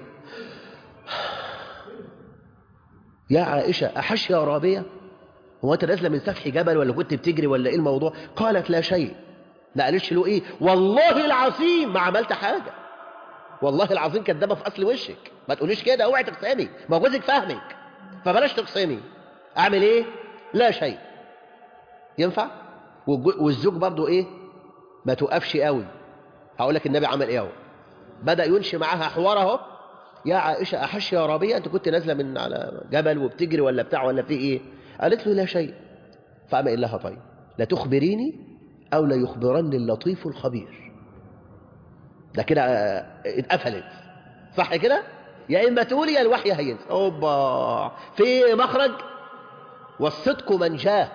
يا عائشة أحش يا رابية هو أنت نازلة من سفح جبل ولا كنت بتجري ولا إيه الموضوع قالت لا شيء ما قالتش له إيه والله العظيم ما عملت حاجة والله العظيم كدابة في أصل وشك ما تقوليش كده اوعي تقسمي ما هو جوزك فاهمك فبلاش تقسمي أعمل إيه لا شيء ينفع والجو- والزوج برضو ايه ما توقفش قوي هقول لك النبي عمل ايه اهو بدا ينشي معاها حوار اهو يا عائشه احش يا ربيع انت كنت نازله من على جبل وبتجري ولا بتاع ولا في ايه قالت له لا شيء فقام قال لها طيب لا تخبريني او لا يخبرني اللطيف الخبير ده كده آه، اتقفلت صح كده يا اما تقولي يا الوحي هينزل اوبا في مخرج والصدق منجاه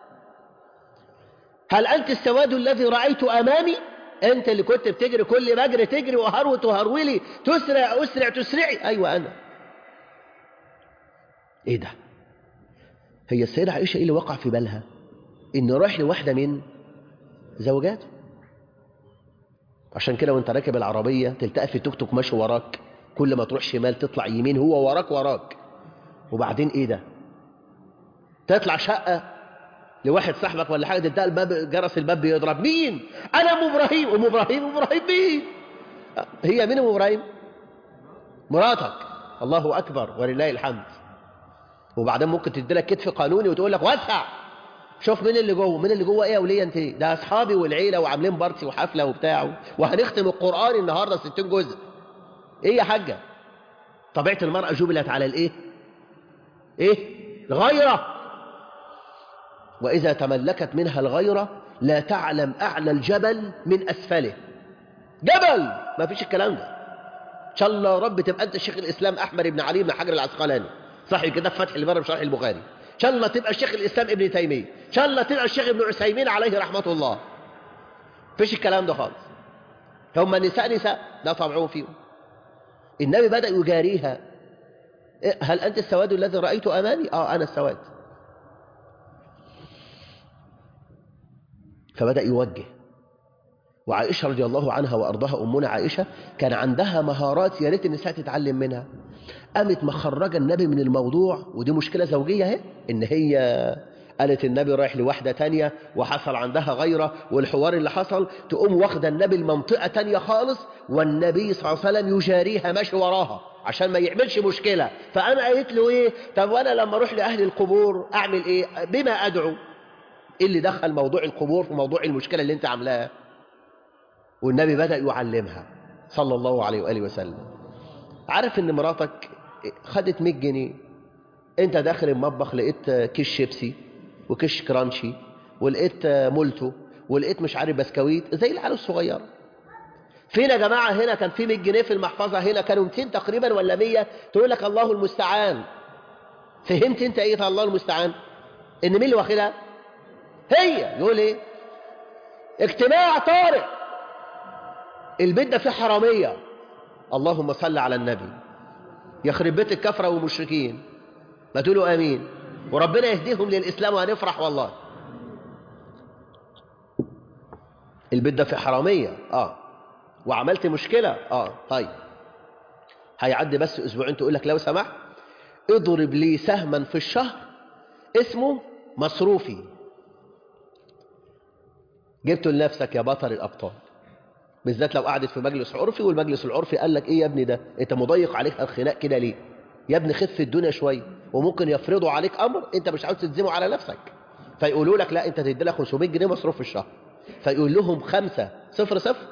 هل أنت السواد الذي رأيت أمامي أنت اللي كنت بتجري كل ما أجري تجري وهروت وهرولي تسرع أسرع تسرعي أيوة أنا إيه ده هي السيدة عائشة إيه اللي وقع في بالها إن رايح لواحدة من زوجاته عشان كده وانت راكب العربية تلتقى في توك توك ماشي وراك كل ما تروح شمال تطلع يمين هو وراك وراك وبعدين ايه ده تطلع شقة لواحد صاحبك ولا حاجه تلتقى الباب جرس الباب بيضرب مين انا ام ابراهيم ام ابراهيم ام ابراهيم مين هي مين ام ابراهيم مراتك الله اكبر ولله الحمد وبعدين ممكن تدي لك كتف قانوني وتقول لك وسع شوف مين اللي جوه مين اللي جوه ايه يا وليه انت ده اصحابي والعيله وعاملين بارتي وحفله وبتاع وهنختم القران النهارده 60 جزء ايه يا حاجه طبيعه المراه جبلت على الايه ايه الغيره وإذا تملكت منها الغيرة لا تعلم أعلى الجبل من أسفله جبل ما فيش الكلام ده إن شاء الله يا رب تبقى أنت شيخ الإسلام أحمد بن علي بن حجر العسقلاني صحيح كده في فتح البر بشرح البخاري إن شاء الله تبقى شيخ الإسلام ابن تيمية إن شاء الله تبقى الشيخ ابن عثيمين عليه رحمة الله فيش الكلام ده خالص هم النساء نساء لا طبعهم فيهم النبي بدأ يجاريها هل أنت السواد الذي رأيته أمامي؟ آه أنا السواد فبدأ يوجه وعائشة رضي الله عنها وأرضاها أمنا عائشة كان عندها مهارات يا ريت النساء تتعلم منها قامت مخرجة النبي من الموضوع ودي مشكلة زوجية اهي إن هي قالت النبي رايح لواحدة تانية وحصل عندها غيرة والحوار اللي حصل تقوم واخدة النبي المنطقة تانية خالص والنبي صلى الله عليه وسلم يجاريها ماشي وراها عشان ما يعملش مشكلة فأنا قلت له إيه طب وأنا لما أروح لأهل القبور أعمل إيه بما أدعو إيه اللي دخل موضوع القبور في موضوع المشكلة اللي أنت عاملاها والنبي بدأ يعلمها صلى الله عليه وآله وسلم عارف إن مراتك خدت 100 جنيه أنت داخل المطبخ لقيت كيس شيبسي وكيش كرانشي ولقيت مولتو ولقيت مش عارف بسكويت زي العيال الصغيره فين يا جماعه هنا كان في 100 جنيه في المحفظه هنا كانوا 200 تقريبا ولا 100 تقول لك الله المستعان فهمت انت ايه الله المستعان ان مين اللي واخدها هي يقول ايه اجتماع طارئ البيت ده فيه حراميه اللهم صل على النبي يخرب بيت الكفره والمشركين ما تقولوا امين وربنا يهديهم للإسلام وهنفرح والله البيت ده في حرامية اه وعملت مشكلة اه طيب هيعدي بس أسبوعين تقول لك لو سمحت اضرب لي سهما في الشهر اسمه مصروفي جبته لنفسك يا بطل الأبطال بالذات لو قعدت في مجلس عرفي والمجلس العرفي قال لك ايه يا ابني ده انت مضيق عليك الخناق كده ليه يا ابني خف الدنيا شويه وممكن يفرضوا عليك امر انت مش عاوز تلزمه على نفسك فيقولوا لك لا انت تدي لك 500 جنيه مصروف في الشهر فيقول لهم خمسة صفر صفر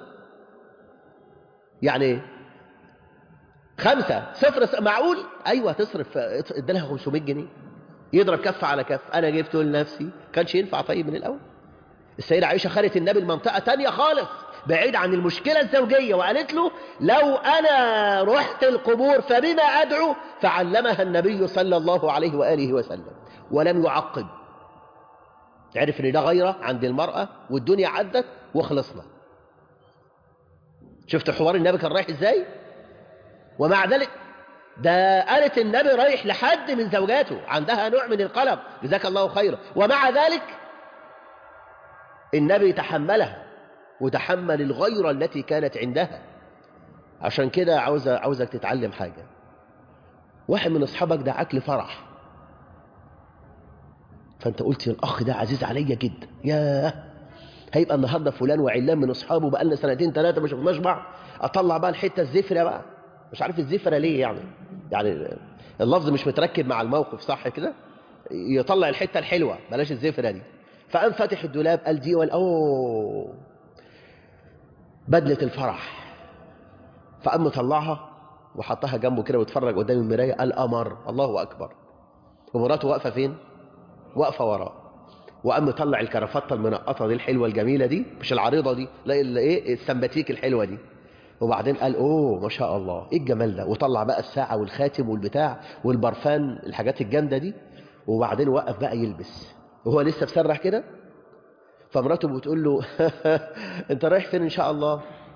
يعني ايه خمسة صفر, صفر معقول ايوه تصرف ادي لها 500 جنيه يضرب كف على كف انا جبته لنفسي كانش ينفع طيب من الاول السيدة عائشة خدت النبي المنطقة تانية خالص بعيد عن المشكلة الزوجية وقالت له لو أنا رحت القبور فبما أدعو فعلمها النبي صلى الله عليه وآله وسلم ولم يعقب عرف ان ده غيرة عند المرأة والدنيا عدت وخلصنا شفت حوار النبي كان رايح ازاي ومع ذلك ده قالت النبي رايح لحد من زوجاته عندها نوع من القلب جزاك الله خيرا ومع ذلك النبي تحملها وتحمل الغيرة التي كانت عندها عشان كده عاوز عاوزك تتعلم حاجة واحد من أصحابك دعاك لفرح فأنت قلت الأخ ده عزيز عليا جدا ياه هيبقى النهاردة فلان وعلان من أصحابه بقى لنا سنتين ثلاثة ما شفناش بعض أطلع بقى الحتة الزفرة بقى مش عارف الزفرة ليه يعني يعني اللفظ مش متركب مع الموقف صح كده يطلع الحتة الحلوة بلاش الزفرة دي فقام فاتح الدولاب قال دي ولا أوه بدلة الفرح فقام مطلعها وحطها جنبه كده واتفرج قدام المراية قال قمر الله أكبر ومراته واقفة فين؟ واقفة وراه وقام مطلع الكرافتة المنقطة دي الحلوة الجميلة دي مش العريضة دي لا ايه السمباتيك الحلوة دي وبعدين قال اوه ما شاء الله ايه الجمال ده وطلع بقى الساعة والخاتم والبتاع والبرفان الحاجات الجامدة دي وبعدين وقف بقى يلبس وهو لسه مسرح كده فمراته بتقول له انت رايح فين ان شاء الله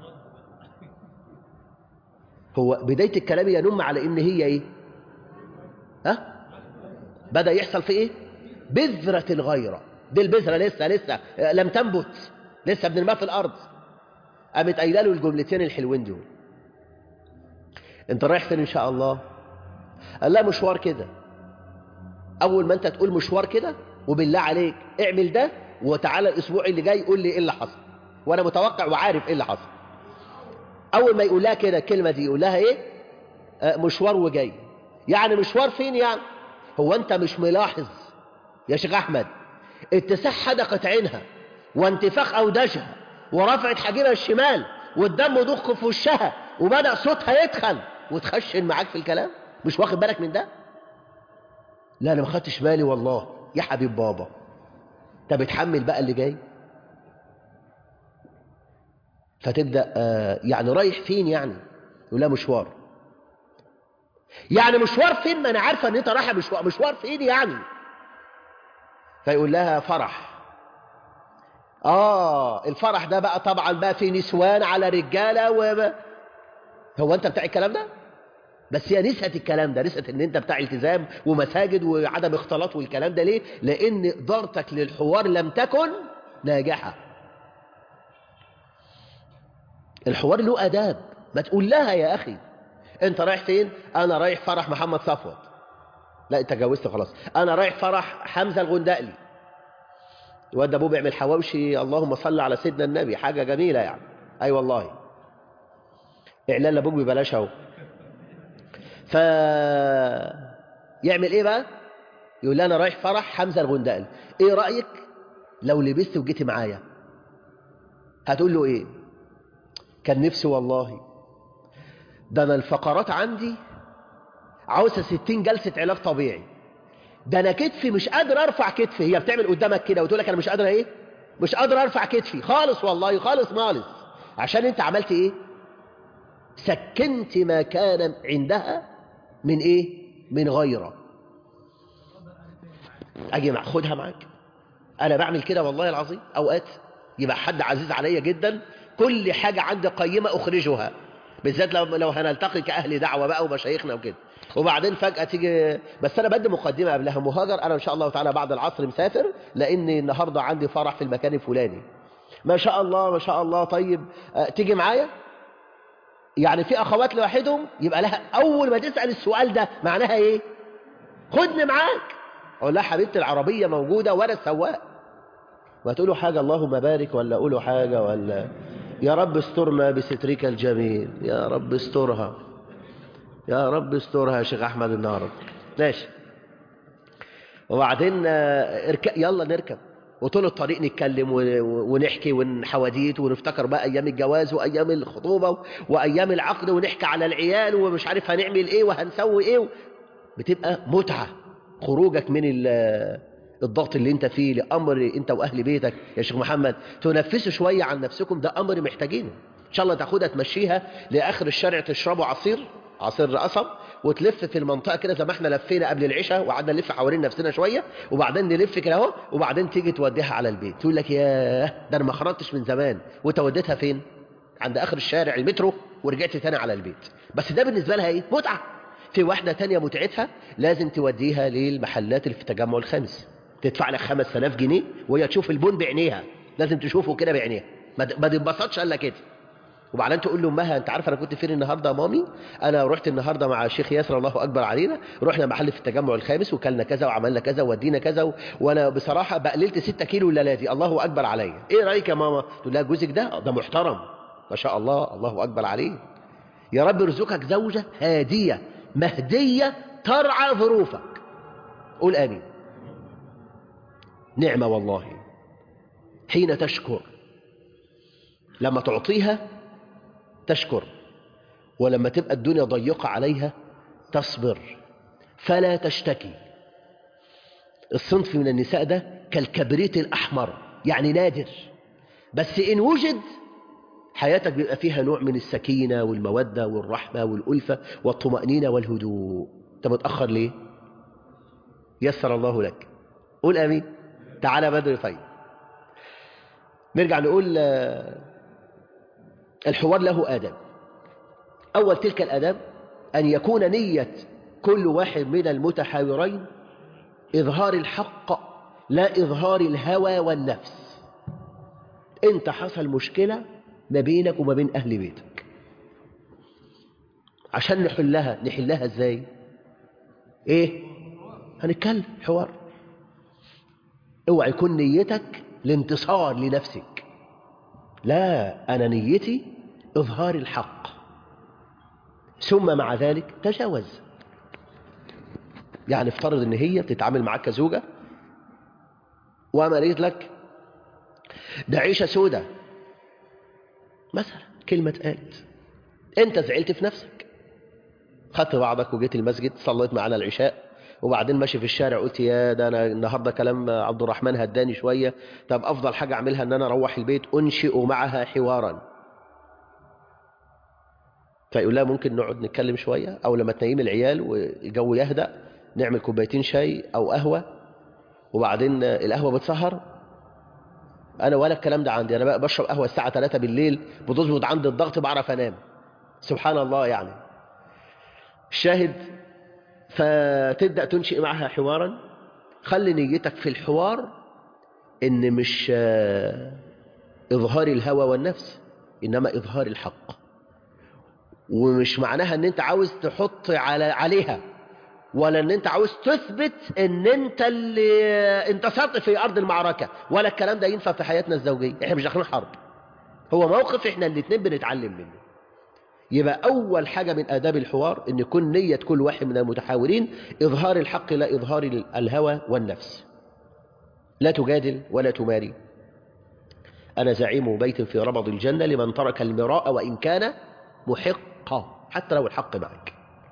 هو بداية الكلام ينم على ان هي ايه ها بدأ يحصل في ايه بذرة الغيرة دي البذرة لسه لسه لم تنبت لسه ابن الماء في الارض قامت قايله له الجملتين الحلوين دول انت رايح فين ان شاء الله قال لها مشوار كده اول ما انت تقول مشوار كده وبالله عليك اعمل ده وتعالى الاسبوع اللي جاي قول لي ايه اللي حصل وانا متوقع وعارف ايه اللي حصل اول ما يقول لها كده الكلمه دي يقول لها ايه آه مشوار وجاي يعني مشوار فين يعني هو انت مش ملاحظ يا شيخ احمد اتساع حدقه عينها وانتفاخ اوداجها ورفعت حاجبها الشمال والدم ضخ في وشها وبدا صوتها يتخن وتخشن معاك في الكلام مش واخد بالك من ده لا انا ما خدتش بالي والله يا حبيب بابا انت بتحمل بقى اللي جاي فتبدأ آه، يعني رايح فين يعني يقول لها مشوار يعني مشوار فين ما انا عارفه ان انت رايحه مشوار مشوار فين يعني فيقول لها فرح اه الفرح ده بقى طبعا بقى في نسوان على رجاله و هو انت بتاع الكلام ده بس هي نسيت الكلام ده نسيت ان انت بتاع التزام ومساجد وعدم اختلاط والكلام ده ليه لان ادارتك للحوار لم تكن ناجحه الحوار له اداب ما تقول لها يا اخي انت رايح فين انا رايح فرح محمد صفوت لا انت جوزت خلاص انا رايح فرح حمزه الغندقلي الواد ده ابوه بيعمل حواوشي اللهم صل على سيدنا النبي حاجه جميله يعني اي أيوة والله اعلان لابوك ببلاش اهو ف يعمل ايه بقى يقول لي انا رايح فرح حمزه الغندقلي ايه رايك لو لبست وجيتي معايا هتقول له ايه كان نفسي والله ده انا الفقرات عندي عاوزه 60 جلسه علاج طبيعي ده انا كتفي مش قادر ارفع كتفي هي بتعمل قدامك كده وتقول لك انا مش قادره ايه مش قادر ارفع كتفي خالص والله خالص مالص عشان انت عملت ايه سكنت ما كان عندها من ايه من غيره اجي مع خدها معاك انا بعمل كده والله العظيم اوقات يبقى حد عزيز عليا جدا كل حاجه عندي قيمه اخرجها بالذات لو لو هنلتقي كاهل دعوه بقى ومشايخنا وكده وبعدين فجاه تيجي بس انا بدي مقدمه قبلها مهاجر انا ان شاء الله تعالى بعد العصر مسافر لان النهارده عندي فرح في المكان الفلاني ما شاء الله ما شاء الله طيب أه تيجي معايا يعني في اخوات لوحدهم يبقى لها اول ما تسال السؤال ده معناها ايه خدني معاك اقول لها حبيبتي العربيه موجوده وانا السواق ما تقولوا حاجه اللهم بارك ولا قولوا حاجه ولا يا رب استرنا بسترك الجميل يا رب استرها يا رب استرها يا شيخ احمد النهارده ماشي وبعدين اركب يلا نركب وطول الطريق نتكلم ونحكي ونحواديت ونفتكر بقى ايام الجواز وايام الخطوبه وايام العقد ونحكي على العيال ومش عارف هنعمل ايه وهنسوي ايه بتبقى متعه خروجك من الضغط اللي انت فيه لامر انت واهل بيتك يا شيخ محمد تنفسوا شويه عن نفسكم ده امر محتاجينه ان شاء الله تاخدها تمشيها لاخر الشارع تشربوا عصير عصير قصب وتلف في المنطقه كده زي ما احنا لفينا قبل العشاء وقعدنا نلف حوالين نفسنا شويه وبعدين نلف كده اهو وبعدين تيجي توديها على البيت تقول لك ياه ده انا ما خرجتش من زمان وانت وديتها فين عند اخر الشارع المترو ورجعت تاني على البيت بس ده بالنسبه لها ايه متعه في واحده تانية متعتها لازم توديها للمحلات اللي في التجمع الخامس تدفع لك 5000 جنيه وهي تشوف البون بعينيها لازم تشوفه كده بعينيها ما تتبسطش الا كده وبعدين تقول له امها انت عارف انا كنت فين النهارده يا مامي انا رحت النهارده مع الشيخ ياسر الله اكبر علينا رحنا محل في التجمع الخامس وكلنا كذا وعملنا كذا وودينا كذا و... وانا بصراحه بقللت 6 كيلو الليله دي الله اكبر عليا ايه رايك يا ماما تقول لها جوزك ده ده محترم ما شاء الله الله اكبر عليه يا رب يرزقك زوجه هاديه مهديه ترعى ظروفك قول امين نعمه والله حين تشكر لما تعطيها تشكر ولما تبقى الدنيا ضيقة عليها تصبر فلا تشتكي الصنف من النساء ده كالكبريت الأحمر يعني نادر بس إن وجد حياتك بيبقى فيها نوع من السكينة والمودة والرحمة والألفة والطمأنينة والهدوء أنت متأخر ليه؟ يسر الله لك قول آمين تعالى بدر طيب نرجع نقول الحوار له آداب أول تلك الآداب أن يكون نية كل واحد من المتحاورين إظهار الحق لا إظهار الهوى والنفس أنت حصل مشكلة ما بينك وما بين أهل بيتك عشان نحلها نحلها إزاي إيه هنتكلم حوار اوعى يكون نيتك الانتصار لنفسك لا أنا نيتي إظهار الحق ثم مع ذلك تجاوز يعني افترض ان هي بتتعامل معاك كزوجة وما قالت لك ده عيشة سودة مثلا كلمة اتقالت انت زعلت في نفسك خدت بعضك وجيت المسجد صليت معانا العشاء وبعدين ماشي في الشارع قلت يا ده انا النهارده كلام عبد الرحمن هداني شويه طب افضل حاجه اعملها ان انا اروح البيت انشئ معها حوارا فيقول لها ممكن نقعد نتكلم شوية أو لما تنيم العيال والجو يهدأ نعمل كوبايتين شاي أو قهوة وبعدين القهوة بتسهر أنا ولا الكلام ده عندي أنا بقى بشرب قهوة الساعة 3 بالليل بتظبط عندي الضغط بعرف أنام سبحان الله يعني الشاهد فتبدأ تنشئ معها حوارا خلي نيتك في الحوار إن مش إظهار الهوى والنفس إنما إظهار الحق ومش معناها ان انت عاوز تحط على عليها ولا ان انت عاوز تثبت ان انت اللي انتصرت في ارض المعركة ولا الكلام ده ينفع في حياتنا الزوجية احنا مش داخلين حرب هو موقف احنا الاثنين بنتعلم منه يبقى اول حاجة من اداب الحوار ان يكون نية كل واحد من المتحاورين اظهار الحق لا اظهار الهوى والنفس لا تجادل ولا تماري انا زعيم بيت في ربض الجنة لمن ترك المراء وان كان محقا حتى لو الحق معك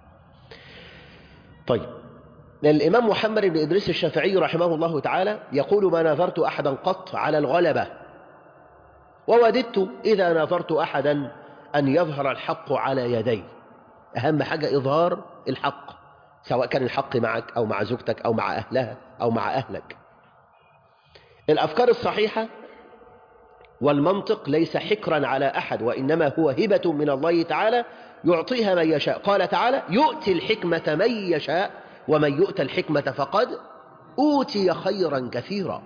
طيب الإمام محمد بن إدريس الشافعي رحمه الله تعالى يقول ما نظرت أحدا قط على الغلبة ووددت إذا نظرت أحدا أن يظهر الحق على يدي أهم حاجة إظهار الحق سواء كان الحق معك أو مع زوجتك أو مع أهلها أو مع أهلك الأفكار الصحيحة والمنطق ليس حكرا على أحد وإنما هو هبة من الله تعالى يعطيها من يشاء قال تعالى يؤتي الحكمة من يشاء ومن يؤتى الحكمة فقد أوتي خيرا كثيرا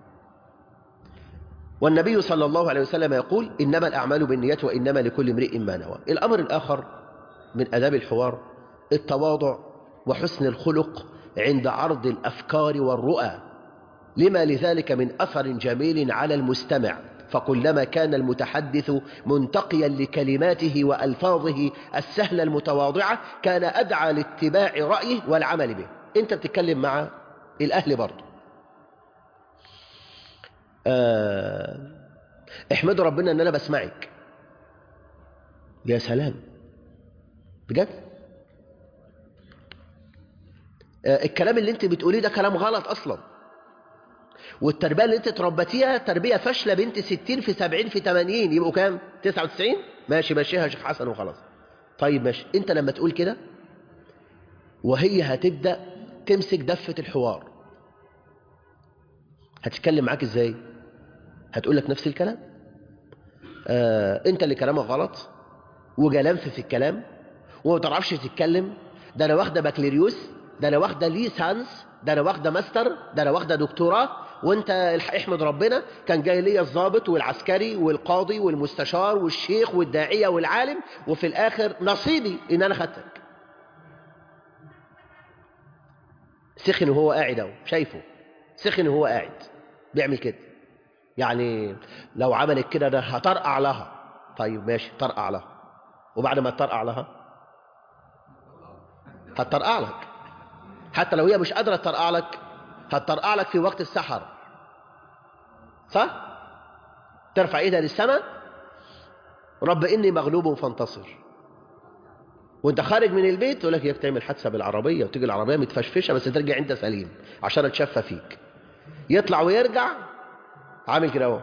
والنبي صلى الله عليه وسلم يقول إنما الأعمال بالنيات وإنما لكل امرئ ما نوى الأمر الآخر من أداب الحوار التواضع وحسن الخلق عند عرض الأفكار والرؤى لما لذلك من أثر جميل على المستمع فكلما كان المتحدث منتقيا لكلماته وألفاظه السهلة المتواضعة كان أدعى لاتباع رأيه والعمل به أنت بتتكلم مع الأهل برضه آه احمد ربنا أن أنا بسمعك يا سلام بجد آه الكلام اللي انت بتقوليه ده كلام غلط أصلاً والتربية اللي انت تربتيها تربية فاشلة بنت 60 في 70 في 80 يبقوا كام 99 ماشي ماشيها يا شيخ حسن وخلاص طيب ماشي انت لما تقول كده وهي هتبدأ تمسك دفة الحوار هتتكلم معاك ازاي هتقول لك نفس الكلام آه انت اللي كلامك غلط وجلنف في الكلام وما تعرفش تتكلم ده انا واخده بكالوريوس ده انا واخده ليسانس ده انا واخده ماستر ده انا واخده دكتوراه وانت احمد ربنا كان جاي ليا الضابط والعسكري والقاضي والمستشار والشيخ والداعيه والعالم وفي الاخر نصيبي ان انا خدتك سخن وهو قاعد اهو شايفه سخن وهو قاعد بيعمل كده يعني لو عملت كده ده هطرقع لها طيب ماشي طرقع لها وبعد ما تطرقع لها هتطرقع لك حتى لو هي مش قادرة تطرقع لك هتطرقع لك في وقت السحر صح؟ ترفع ايدها للسماء رب إني مغلوب فانتصر وانت خارج من البيت تقول لك هي بتعمل حادثة بالعربية وتيجي العربية متفشفشة بس ترجع انت سليم عشان اتشفى فيك يطلع ويرجع عامل كده اهو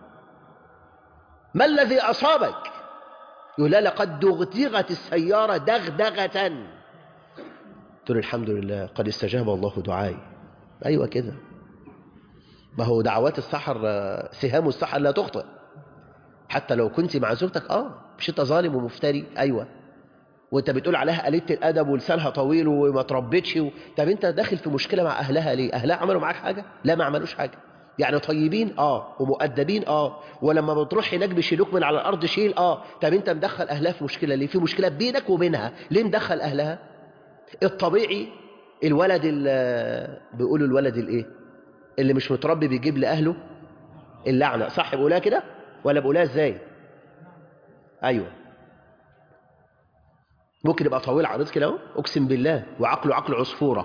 ما الذي أصابك يقول لا لقد دغدغت السيارة دغدغة قلت له الحمد لله قد استجاب الله دعائي أيوة كده ما هو دعوات السحر سهام السحر لا تخطئ حتى لو كنت مع زوجتك اه مش انت ظالم ومفتري ايوه وانت بتقول عليها قليله الادب ولسانها طويل وما تربتش و... طب انت داخل في مشكله مع اهلها ليه اهلها عملوا معاك حاجه لا ما عملوش حاجه يعني طيبين اه ومؤدبين اه ولما بتروح هناك بيشيلوك من على الارض شيل اه طب انت مدخل اهلها في مشكله ليه في مشكله بينك وبينها ليه مدخل اهلها الطبيعي الولد اللي بيقولوا الولد الايه اللي مش متربي بيجيب لاهله اللعنه صح بيقولها كده ولا بيقولها ازاي ايوه ممكن يبقى طويل عريض كده اهو اقسم بالله وعقله عقل عصفوره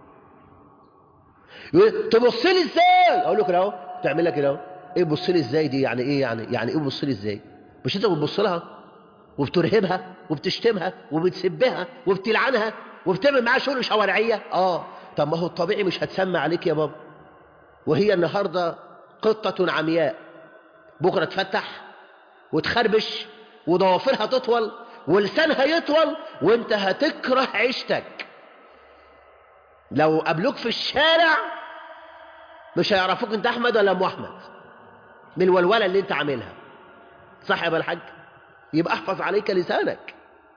يقول تبص لي ازاي اقول له كده اهو تعمل لك كده اهو ايه بص لي ازاي دي يعني ايه يعني يعني ايه بص لي ازاي مش انت بتبص لها وبترهبها وبتشتمها وبتسبها وبتلعنها وبتعمل معاها شغل شوارعيه اه طب ما هو الطبيعي مش هتسمى عليك يا بابا وهي النهارده قطه عمياء بكره تفتح وتخربش وضوافرها تطول ولسانها يطول وانت هتكره عيشتك لو قابلوك في الشارع مش هيعرفوك انت احمد ولا ام احمد من الولوله اللي انت عاملها صح يا ابو الحاج يبقى احفظ عليك لسانك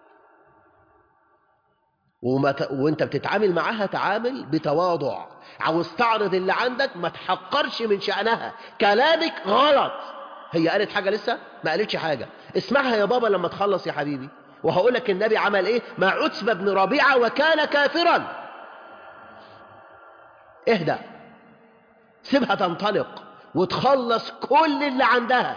وما ت... وانت بتتعامل معاها تعامل بتواضع عاوز تعرض اللي عندك ما تحقرش من شأنها كلامك غلط هي قالت حاجة لسه ما قالتش حاجة اسمعها يا بابا لما تخلص يا حبيبي وهقول لك النبي عمل ايه مع عتبة بن ربيعة وكان كافرا اهدأ سيبها تنطلق وتخلص كل اللي عندها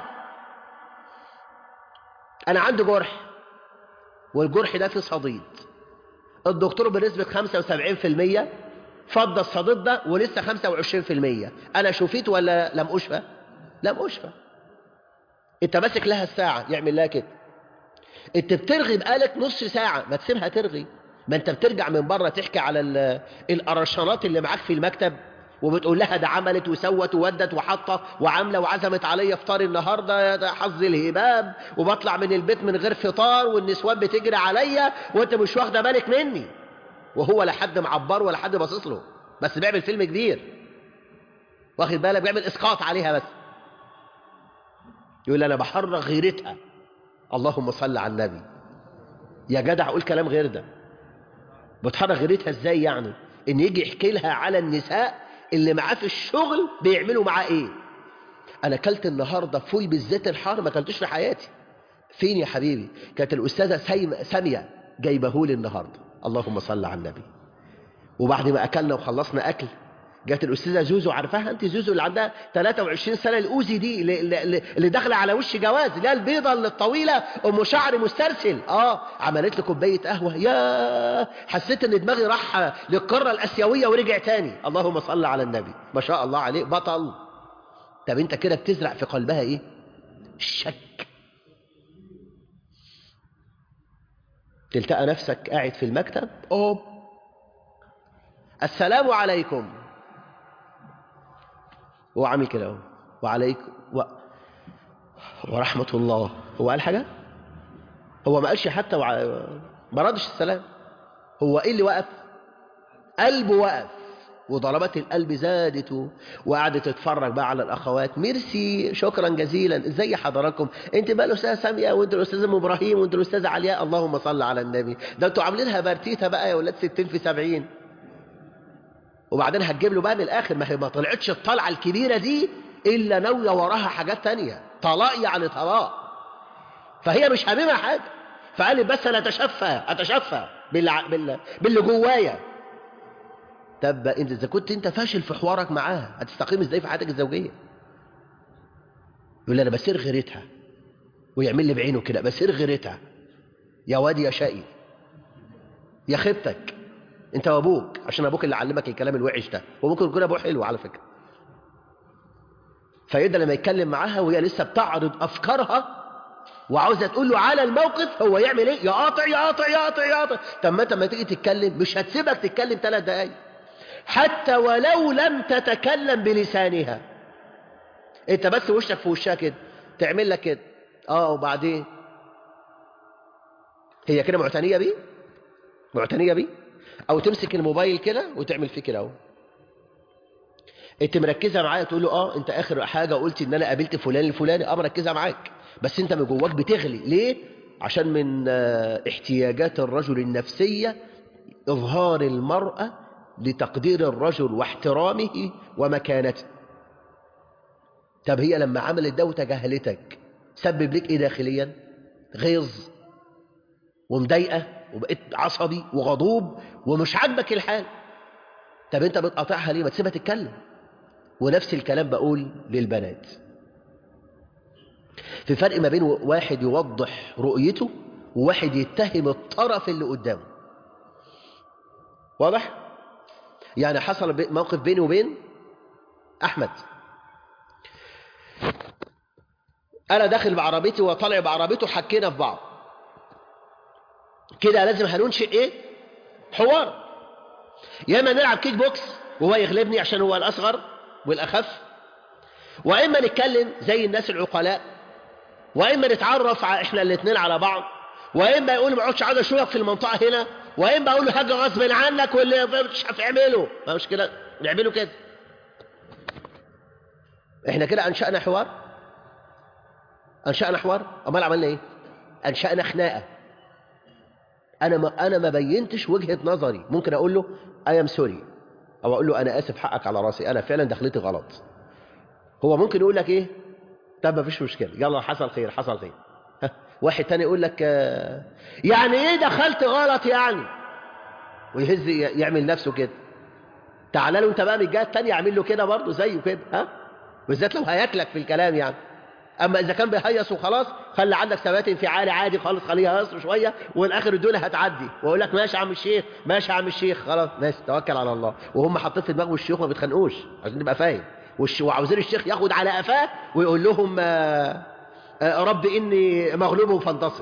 انا عندي جرح والجرح ده فيه صديد الدكتور بنسبة 75% فضى الصديد ده ولسه 25% انا شفيت ولا لم اشفى لم اشفى انت ماسك لها الساعة يعمل لها كده انت بترغي بقالك نص ساعة ما تسيبها ترغي ما انت بترجع من بره تحكي على القرشانات اللي معاك في المكتب وبتقول لها ده عملت وسوت وودت وحطت وعامله وعزمت عليا فطار النهارده ده حظ الهباب وبطلع من البيت من غير فطار والنسوان بتجري عليا وانت مش واخده بالك مني وهو لا حد معبره ولا حد باصص له بس بيعمل فيلم كبير واخد بالك بيعمل اسقاط عليها بس يقول انا بحرغ غيرتها اللهم صل على النبي يا جدع قول كلام غير ده بتحرغ غيرتها ازاي يعني ان يجي يحكي لها على النساء اللي معاه في الشغل بيعملوا معاه ايه انا اكلت النهارده فول بالزيت الحار ما اكلتوش في حياتي فين يا حبيبي كانت الاستاذه سيم ساميه جايبهولي النهارده اللهم صل على النبي وبعد ما اكلنا وخلصنا اكل جت الاستاذه زوزو عارفاها انت زوزو اللي عندها 23 سنه الاوزي دي اللي, اللي, اللي داخله على وش جواز اللي هي البيضه اللي الطويله ام شعر مسترسل اه عملت لي كوبايه قهوه يا حسيت ان دماغي راح للقاره الاسيويه ورجع تاني اللهم صل على النبي ما شاء الله عليه بطل طب انت كده بتزرع في قلبها ايه الشك تلتقى نفسك قاعد في المكتب اوب السلام عليكم هو عامل كده اهو وعليكم و... ورحمة الله هو قال حاجة؟ هو ما قالش حتى وع... ما ردش السلام هو ايه اللي وقف؟ قلبه وقف وضربات القلب زادت وقعدت تتفرج بقى على الاخوات ميرسي شكرا جزيلا ازي حضراتكم انت بقى الاستاذه ساميه وانت الاستاذ ام ابراهيم وانت الاستاذه علياء اللهم صل على النبي ده انتوا عاملينها بارتيتا بقى يا ولاد 60 في 70 وبعدين هتجيب له بقى من الاخر ما هي ما طلعتش الطلعه الكبيره دي الا ناويه وراها حاجات تانية طلاق يعني طلاق فهي مش هاممها حاجه فقال بس انا اتشفى اتشفى باللي, باللي, باللي جوايا طب انت اذا كنت انت فاشل في حوارك معاها هتستقيم ازاي في حياتك الزوجيه يقول لي انا بسير غيرتها ويعمل لي بعينه كده بسير غيرتها يا واد يا شقي يا خيبتك انت وابوك عشان ابوك اللي علمك الكلام الوحش ده وممكن يكون ابوه حلو على فكره فيبدا لما يتكلم معاها وهي لسه بتعرض افكارها وعاوزه تقول له على الموقف هو يعمل ايه يقاطع يقاطع يقاطع يقاطع طب ما انت لما تيجي تتكلم مش هتسيبك تتكلم ثلاث دقايق حتى ولو لم تتكلم بلسانها انت بس وشك في وشها كده تعمل لك كده اه وبعدين هي كده معتنيه بيه معتنيه بيه او تمسك الموبايل كده وتعمل فيه كده اهو انت مركزه معايا تقول له اه انت اخر حاجه قلت ان انا قابلت فلان الفلاني اه مركزه معاك بس انت من جواك بتغلي ليه عشان من احتياجات الرجل النفسيه اظهار المراه لتقدير الرجل واحترامه ومكانته طب هي لما عملت ده وتجاهلتك سبب لك ايه داخليا غيظ ومضايقه وبقيت عصبي وغضوب ومش عاجبك الحال طب انت بتقاطعها ليه ما تسيبها تتكلم ونفس الكلام بقول للبنات في فرق ما بين واحد يوضح رؤيته وواحد يتهم الطرف اللي قدامه واضح يعني حصل موقف بيني وبين احمد انا داخل بعربيتي وطالع بعربيته حكينا في بعض كده لازم هننشئ ايه حوار يا اما نلعب كيك بوكس وهو يغلبني عشان هو الاصغر والاخف واما نتكلم زي الناس العقلاء واما نتعرف احنا الاثنين على بعض واما يقول ما اقعدش عايز اشوفك في المنطقه هنا واما اقول له حاجه غصب عنك واللي مش هتعمله ما مش كده نعمله كده احنا كده انشانا حوار انشانا حوار امال عملنا ايه انشانا خناقه انا ما انا ما بينتش وجهه نظري ممكن اقول له اي ام سوري او اقول له انا اسف حقك على راسي انا فعلا دخلتي غلط هو ممكن يقول لك ايه طب ما فيش مشكله يلا حصل خير حصل خير واحد تاني يقول لك آه، يعني ايه دخلت غلط يعني ويهز يعمل نفسه كده تعال له انت بقى من الجهه الثانيه اعمل له كده برضه زيه كده ها بالذات لو هياكلك في الكلام يعني اما اذا كان بيهيص وخلاص خلي عندك ثبات انفعالي عادي خالص خليه يهيص شويه والاخر الدنيا هتعدي واقول لك ماشي يا عم الشيخ ماشي يا عم الشيخ خلاص ماشي توكل على الله وهم حاطين في دماغهم الشيوخ ما بيتخانقوش عشان تبقى فاهم والش- وعاوزين الشيخ ياخد على قفاه ويقول لهم آه، آه، رب اني مغلوب فانتصر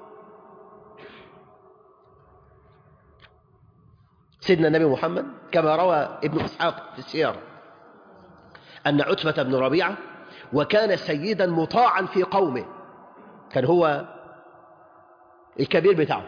سيدنا النبي محمد كما روى ابن اسحاق في السير ان عتبه بن ربيعه وكان سيدا مطاعا في قومه كان هو الكبير بتاعه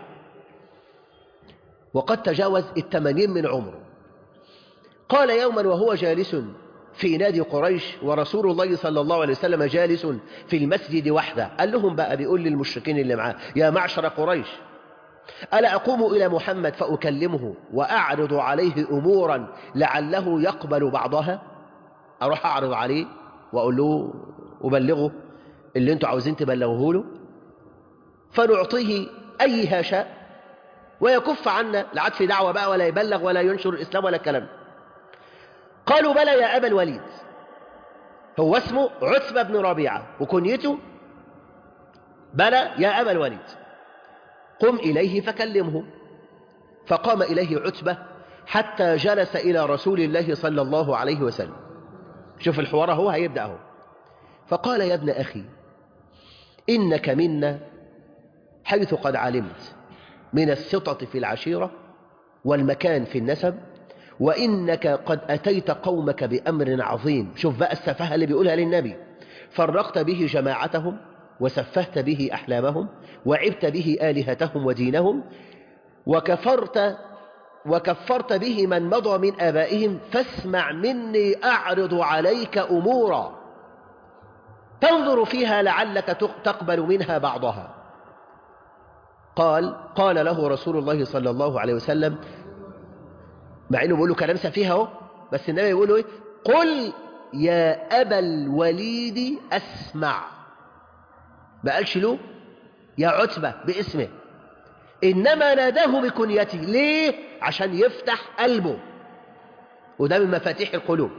وقد تجاوز الثمانين من عمره قال يوما وهو جالس في نادي قريش ورسول الله صلى الله عليه وسلم جالس في المسجد وحده قال لهم بقى بيقول للمشركين اللي معاه يا معشر قريش ألا أقوم إلى محمد فأكلمه وأعرض عليه أمورا لعله يقبل بعضها أروح أعرض عليه وأقول له أبلغه اللي أنتوا عاوزين تبلغوه له فنعطيه أيها شاء ويكف عنا لا عاد في دعوة بقى ولا يبلغ ولا ينشر الإسلام ولا الكلام قالوا بلى يا أبا الوليد هو اسمه عتبة بن ربيعة وكنيته بلى يا أبا الوليد قم إليه فكلمه فقام إليه عتبة حتى جلس إلى رسول الله صلى الله عليه وسلم شوف الحوار هو هيبدأ هو فقال يا ابن أخي إنك منا حيث قد علمت من السطة في العشيرة والمكان في النسب وإنك قد أتيت قومك بأمر عظيم شوف بقى السفاهة اللي بيقولها للنبي فرقت به جماعتهم وسفهت به أحلامهم وعبت به آلهتهم ودينهم وكفرت وكفرت به من مضى من آبائهم فاسمع مني أعرض عليك أمورا تنظر فيها لعلك تقبل منها بعضها قال قال له رسول الله صلى الله عليه وسلم مع انه بيقول له كلام سفيه اهو بس النبي يقول له ايه قل يا ابا الوليد اسمع ما قالش له يا عتبه باسمه انما ناداه بكنيته ليه عشان يفتح قلبه وده من مفاتيح القلوب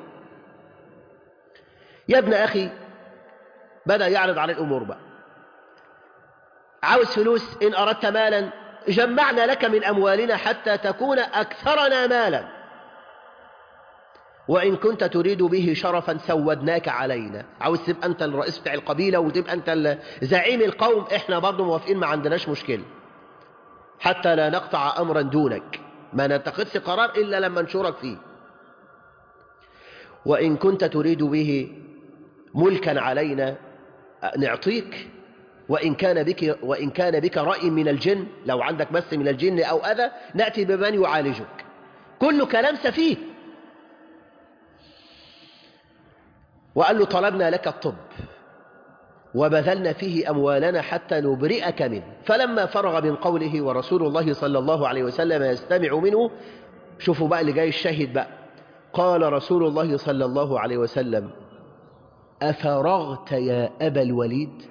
يا ابن اخي بدا يعرض على الامور بقى عاوز فلوس ان اردت مالا جمعنا لك من أموالنا حتى تكون أكثرنا مالا وإن كنت تريد به شرفا سودناك علينا عاوز تبقى أنت الرئيس بتاع القبيلة وتبقى أنت زعيم القوم إحنا برضو موافقين ما عندناش مشكلة حتى لا نقطع أمرا دونك ما نتخذش قرار إلا لما نشورك فيه وإن كنت تريد به ملكا علينا نعطيك وإن كان بك وإن كان بك رأي من الجن لو عندك مس من الجن أو أذى نأتي بمن يعالجك كل كلام سفيه وقال له طلبنا لك الطب وبذلنا فيه أموالنا حتى نبرئك منه فلما فرغ من قوله ورسول الله صلى الله عليه وسلم يستمع منه شوفوا بقى اللي جاي الشاهد بقى قال رسول الله صلى الله عليه وسلم أفرغت يا أبا الوليد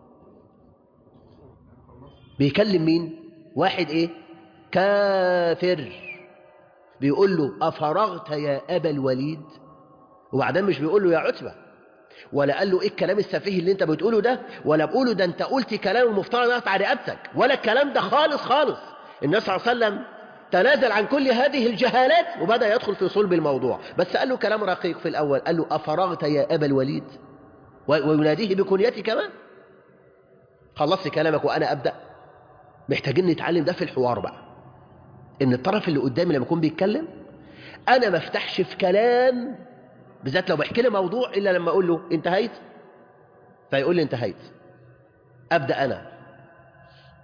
بيكلم مين واحد ايه كافر بيقول له افرغت يا ابا الوليد وبعدين مش بيقول له يا عتبه ولا قال له ايه الكلام السفيه اللي انت بتقوله ده ولا بقوله ده انت قلت كلام المفترض يقطع رقبتك ولا الكلام ده خالص خالص النبي صلى الله عليه وسلم تنازل عن كل هذه الجهالات وبدا يدخل في صلب الموضوع بس قال له كلام رقيق في الاول قال له افرغت يا ابا الوليد ويناديه بكنيتي كمان خلصت كلامك وانا ابدا محتاجين نتعلم ده في الحوار بقى ان الطرف اللي قدامي لما يكون بيتكلم انا ما افتحش في كلام بالذات لو بحكي لي موضوع الا لما اقول له انتهيت فيقول لي انتهيت ابدا انا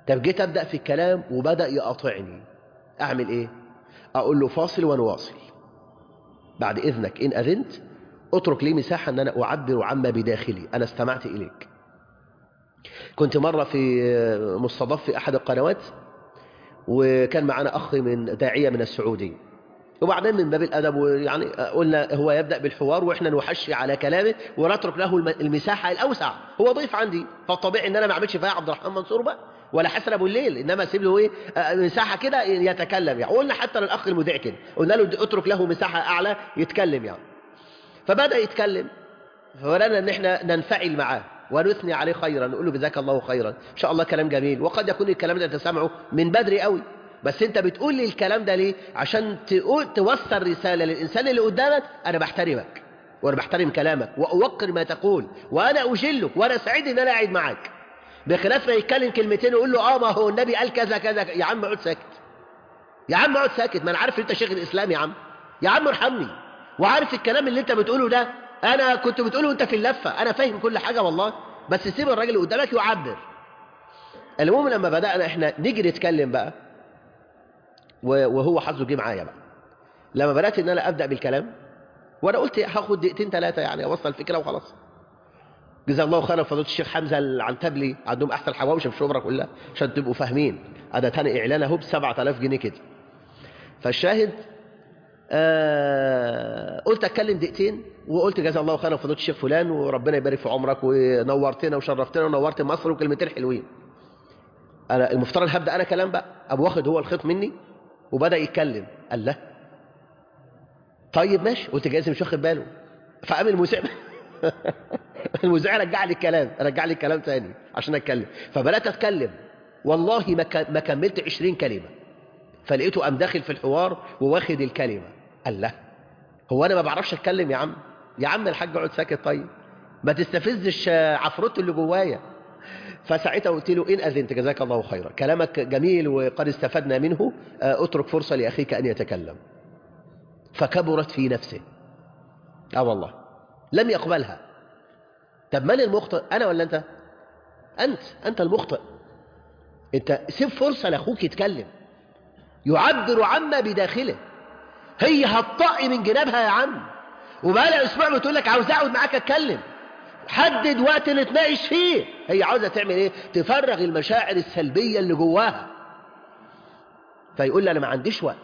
طب جيت ابدا في الكلام وبدا يقاطعني اعمل ايه اقول له فاصل ونواصل بعد اذنك ان اذنت اترك لي مساحه ان انا اعبر عما بداخلي انا استمعت اليك كنت مره في مستضاف في احد القنوات وكان معنا اخ من داعيه من السعوديه وبعدين من باب الادب يعني قلنا هو يبدا بالحوار واحنا نحشي على كلامه ونترك له الم- المساحه الاوسع هو ضيف عندي فالطبيعي ان انا ما اعملش فيها عبد الرحمن منصور بقى ولا حسن ابو الليل انما اسيب له ايه آه، مساحه كده يتكلم يعني قلنا حتى للاخ المذيع كده قلنا له اترك له مساحه اعلى يتكلم يعني فبدا يتكلم فولنا ان احنا ننفعل معاه ونثني عليه خيرا نقول له جزاك الله خيرا ان شاء الله كلام جميل وقد يكون الكلام ده انت سامعه من بدري قوي بس انت بتقول لي الكلام ده ليه عشان تقول توصل رساله للانسان اللي قدامك انا بحترمك وانا بحترم كلامك واوقر ما تقول وانا اجلك وانا سعيد ان انا قاعد معاك بخلاف ما يتكلم كلمتين ويقول له اه ما هو النبي قال كذا كذا يا عم اقعد ساكت يا عم اقعد ساكت ما انا عارف ان انت شيخ الاسلام يا عم يا عم ارحمني وعارف الكلام اللي انت بتقوله ده انا كنت بتقوله انت في اللفه انا فاهم كل حاجه والله بس سيب الراجل اللي قدامك يعبر المهم لما بدانا احنا نيجي نتكلم بقى و- وهو حظه جه معايا بقى لما بدات ان انا ابدا بالكلام وانا قلت هاخد دقيقتين ثلاثه يعني اوصل الفكره وخلاص جزاه الله خيرا فضيله الشيخ حمزه العنتبلي عندهم احسن حواوش في شبرا كلها عشان تبقوا فاهمين انا تاني اعلان اهو ب 7000 جنيه كده فالشاهد آه قلت اتكلم دقيقتين وقلت جزا الله خيرا فضيله الشيخ فلان وربنا يبارك في عمرك ونورتنا وشرفتنا ونورت مصر وكلمتين حلوين انا المفترض هبدا انا كلام بقى ابو واخد هو الخيط مني وبدا يتكلم قال لا طيب ماشي قلت جايز مش واخد باله فقام المذيع المذيع رجع لي الكلام رجع لي الكلام تاني عشان اتكلم فبدات اتكلم والله ما ك- ما كملت 20 كلمه فلقيته قام داخل في الحوار وواخد الكلمه قال لا هو انا ما بعرفش اتكلم يا عم يا عم الحاج اقعد ساكت طيب ما تستفزش آه، عفروته اللي جوايا فساعتها قلت له ان اذنت جزاك الله خيرا كلامك جميل وقد استفدنا منه آه، اترك فرصه لاخيك ان يتكلم فكبرت في نفسه اه والله لم يقبلها طب من المخطئ انا ولا انت انت انت المخطئ انت سيب فرصه لاخوك يتكلم يعبر عما بداخله هي هتطق من جنابها يا عم وبقى لها اسبوع بتقول لك عاوز اقعد معاك اتكلم حدد وقت نتناقش فيه هي عاوزه تعمل ايه تفرغ المشاعر السلبيه اللي جواها فيقول لي انا ما عنديش وقت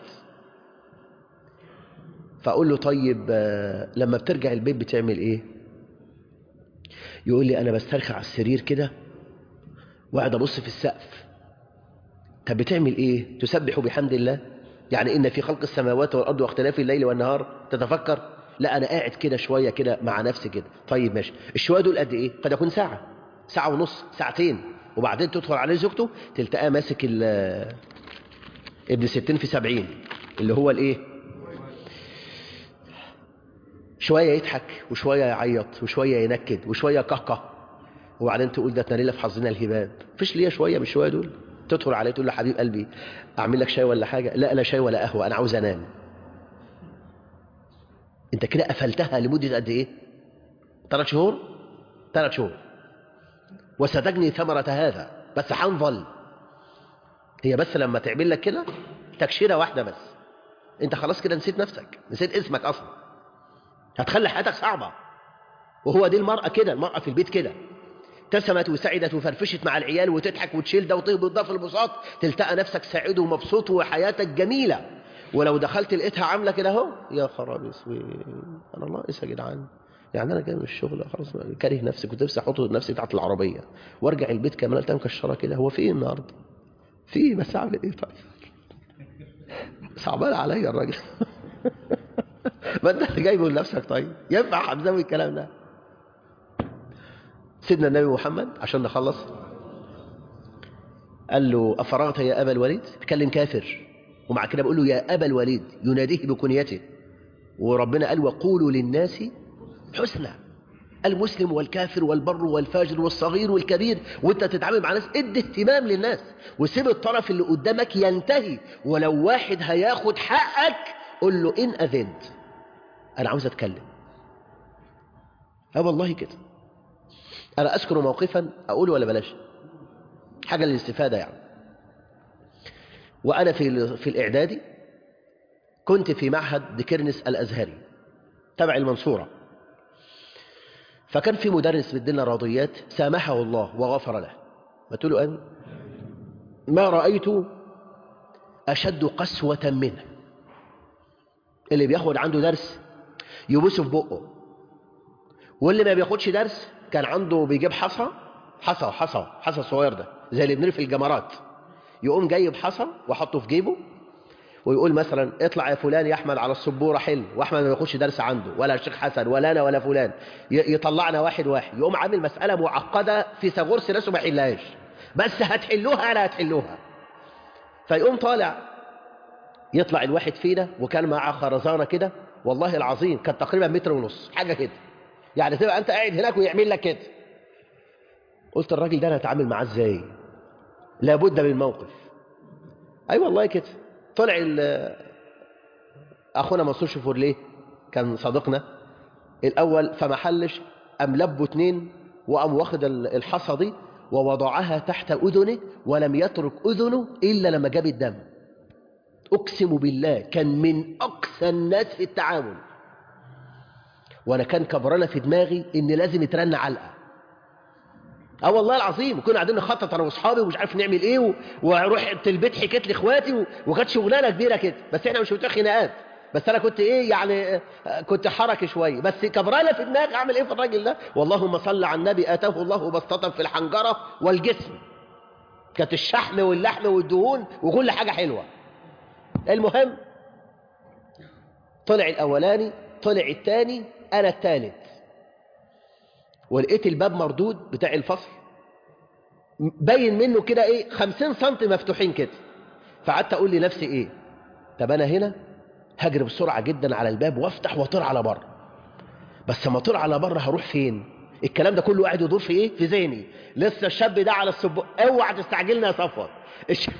فاقول له طيب آه، لما بترجع البيت بتعمل ايه يقول لي انا بسترخي على السرير كده وقاعد ابص في السقف طب بتعمل ايه تسبح بحمد الله يعني ان في خلق السماوات والارض واختلاف الليل والنهار تتفكر لا انا قاعد كده شويه كده مع نفسي كده طيب ماشي الشويه دول قد ايه قد يكون ساعه ساعه ونص ساعتين وبعدين تدخل عليه زوجته تلتقاه ماسك ال- ابن ستين في سبعين اللي هو الايه شويه يضحك وشويه يعيط وشويه ينكد وشويه كهكه وبعدين تقول ده تنالي في حظنا الهباب فيش ليا شويه من الشويه دول تدخل عليه تقول له حبيب قلبي اعمل لك شاي ولا حاجه لا لا شاي ولا قهوه انا عاوز انام انت كده قفلتها لمده قد ايه ثلاث شهور ثلاث شهور وستجني ثمره هذا بس هنظل هي بس لما تعمل لك كده تكشيره واحده بس انت خلاص كده نسيت نفسك نسيت اسمك اصلا هتخلي حياتك صعبه وهو دي المراه كده المراه في البيت كده ابتسمت وسعدت وفرفشت مع العيال وتضحك وتشيل ده وتهبط ده في البساط تلتقى نفسك سعيد ومبسوط وحياتك جميله ولو دخلت لقيتها عامله كده اهو يا خرابي اسود انا ناقص يا جدعان يعني انا جاي من الشغل خلاص كاره نفسي كنت نفسي احط نفسي تحت العربيه وارجع البيت كمان قلت مكشره كده هو في ايه النهارده؟ في ايه بس اعمل ايه طيب؟ صعبان عليا الراجل ما انت اللي جايبه لنفسك طيب ينفع حمزاوي الكلام ده سيدنا النبي محمد عشان نخلص قال له أفرغت يا أبا الوليد بيتكلم كافر ومع كده بيقول له يا أبا الوليد يناديه بكنيته وربنا قال وقولوا للناس حسنى المسلم والكافر والبر والفاجر والصغير والكبير وانت تتعامل مع ناس ادي اهتمام للناس وسيب الطرف اللي قدامك ينتهي ولو واحد هياخد حقك قول له ان اذنت انا عاوز اتكلم اه والله كده انا اذكر موقفا اقول ولا بلاش حاجه للاستفاده يعني وأنا في في الإعدادي كنت في معهد ديكرنس الأزهري تبع المنصورة فكان في مدرس بيدينا رياضيات سامحه الله وغفر له ما تقولوا أمين ما رأيت أشد قسوة منه اللي بياخد عنده درس يبوسه في بقه واللي ما بياخدش درس كان عنده بيجيب حصى حصى حصى حصى صغير ده زي اللي بنرمي في الجمرات يقوم جايب حصى وحطه في جيبه ويقول مثلا اطلع يا فلان يا احمد على السبوره حل واحمد ما بياخدش درس عنده ولا الشيخ حسن ولا انا ولا فلان ي- يطلعنا واحد واحد يقوم عامل مساله معقده في ثغورس ناس ما يحلهاش بس هتحلوها انا هتحلوها فيقوم طالع يطلع الواحد فينا وكان معاه خرزانه كده والله العظيم كانت تقريبا متر ونص حاجه كده يعني تبقى انت قاعد هناك ويعمل لك كده قلت الراجل ده انا هتعامل معاه ازاي لابد من موقف اي أيوة والله كده طلع ال- اخونا منصور شفورليه كان صديقنا الاول فما حلش ام لبوا اتنين وقام واخد ال- الحصى دي ووضعها تحت اذنه ولم يترك اذنه الا لما جاب الدم اقسم بالله كان من اقسى الناس في التعامل وانا كان كبرنا في دماغي ان لازم يترن علقه اه والله العظيم كنا قاعدين نخطط انا واصحابي ومش عارف نعمل ايه و... ورحت البيت حكيت لاخواتي و... وكانت شغلانه كبيره كده بس احنا مش بتوع خناقات بس انا كنت ايه يعني آه، كنت حركي شويه بس كبرانه في دماغي اعمل ايه في الراجل ده واللهم صل على النبي اتاه الله بسطه في الحنجره والجسم كانت الشحم واللحم والدهون وكل حاجه حلوه المهم طلع الاولاني طلع الثاني انا الثالث ولقيت الباب مردود بتاع الفصل باين منه كده ايه خمسين سنتي مفتوحين كده فقعدت اقول لنفسي ايه طب انا هنا هجري بسرعه جدا على الباب وافتح واطير على بره بس لما اطير على بره هروح فين الكلام ده كله قاعد يدور في ايه في ذهني لسه الشاب ده على السبوع اوعى تستعجلنا يا صفوت الش...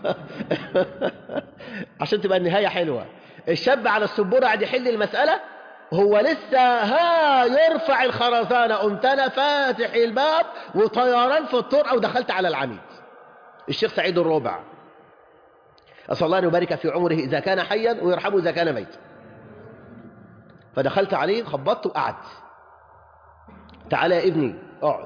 عشان تبقى النهايه حلوه الشاب على السبوره قاعد يحل المساله هو لسه ها يرفع الخرزانه قمت انا فاتح الباب وطيران في الطرقه ودخلت على العميد الشيخ سعيد الرابع أسأل الله أن يبارك في عمره إذا كان حيا ويرحمه إذا كان ميتا فدخلت عليه خبطت وقعدت تعالى يا ابني اقعد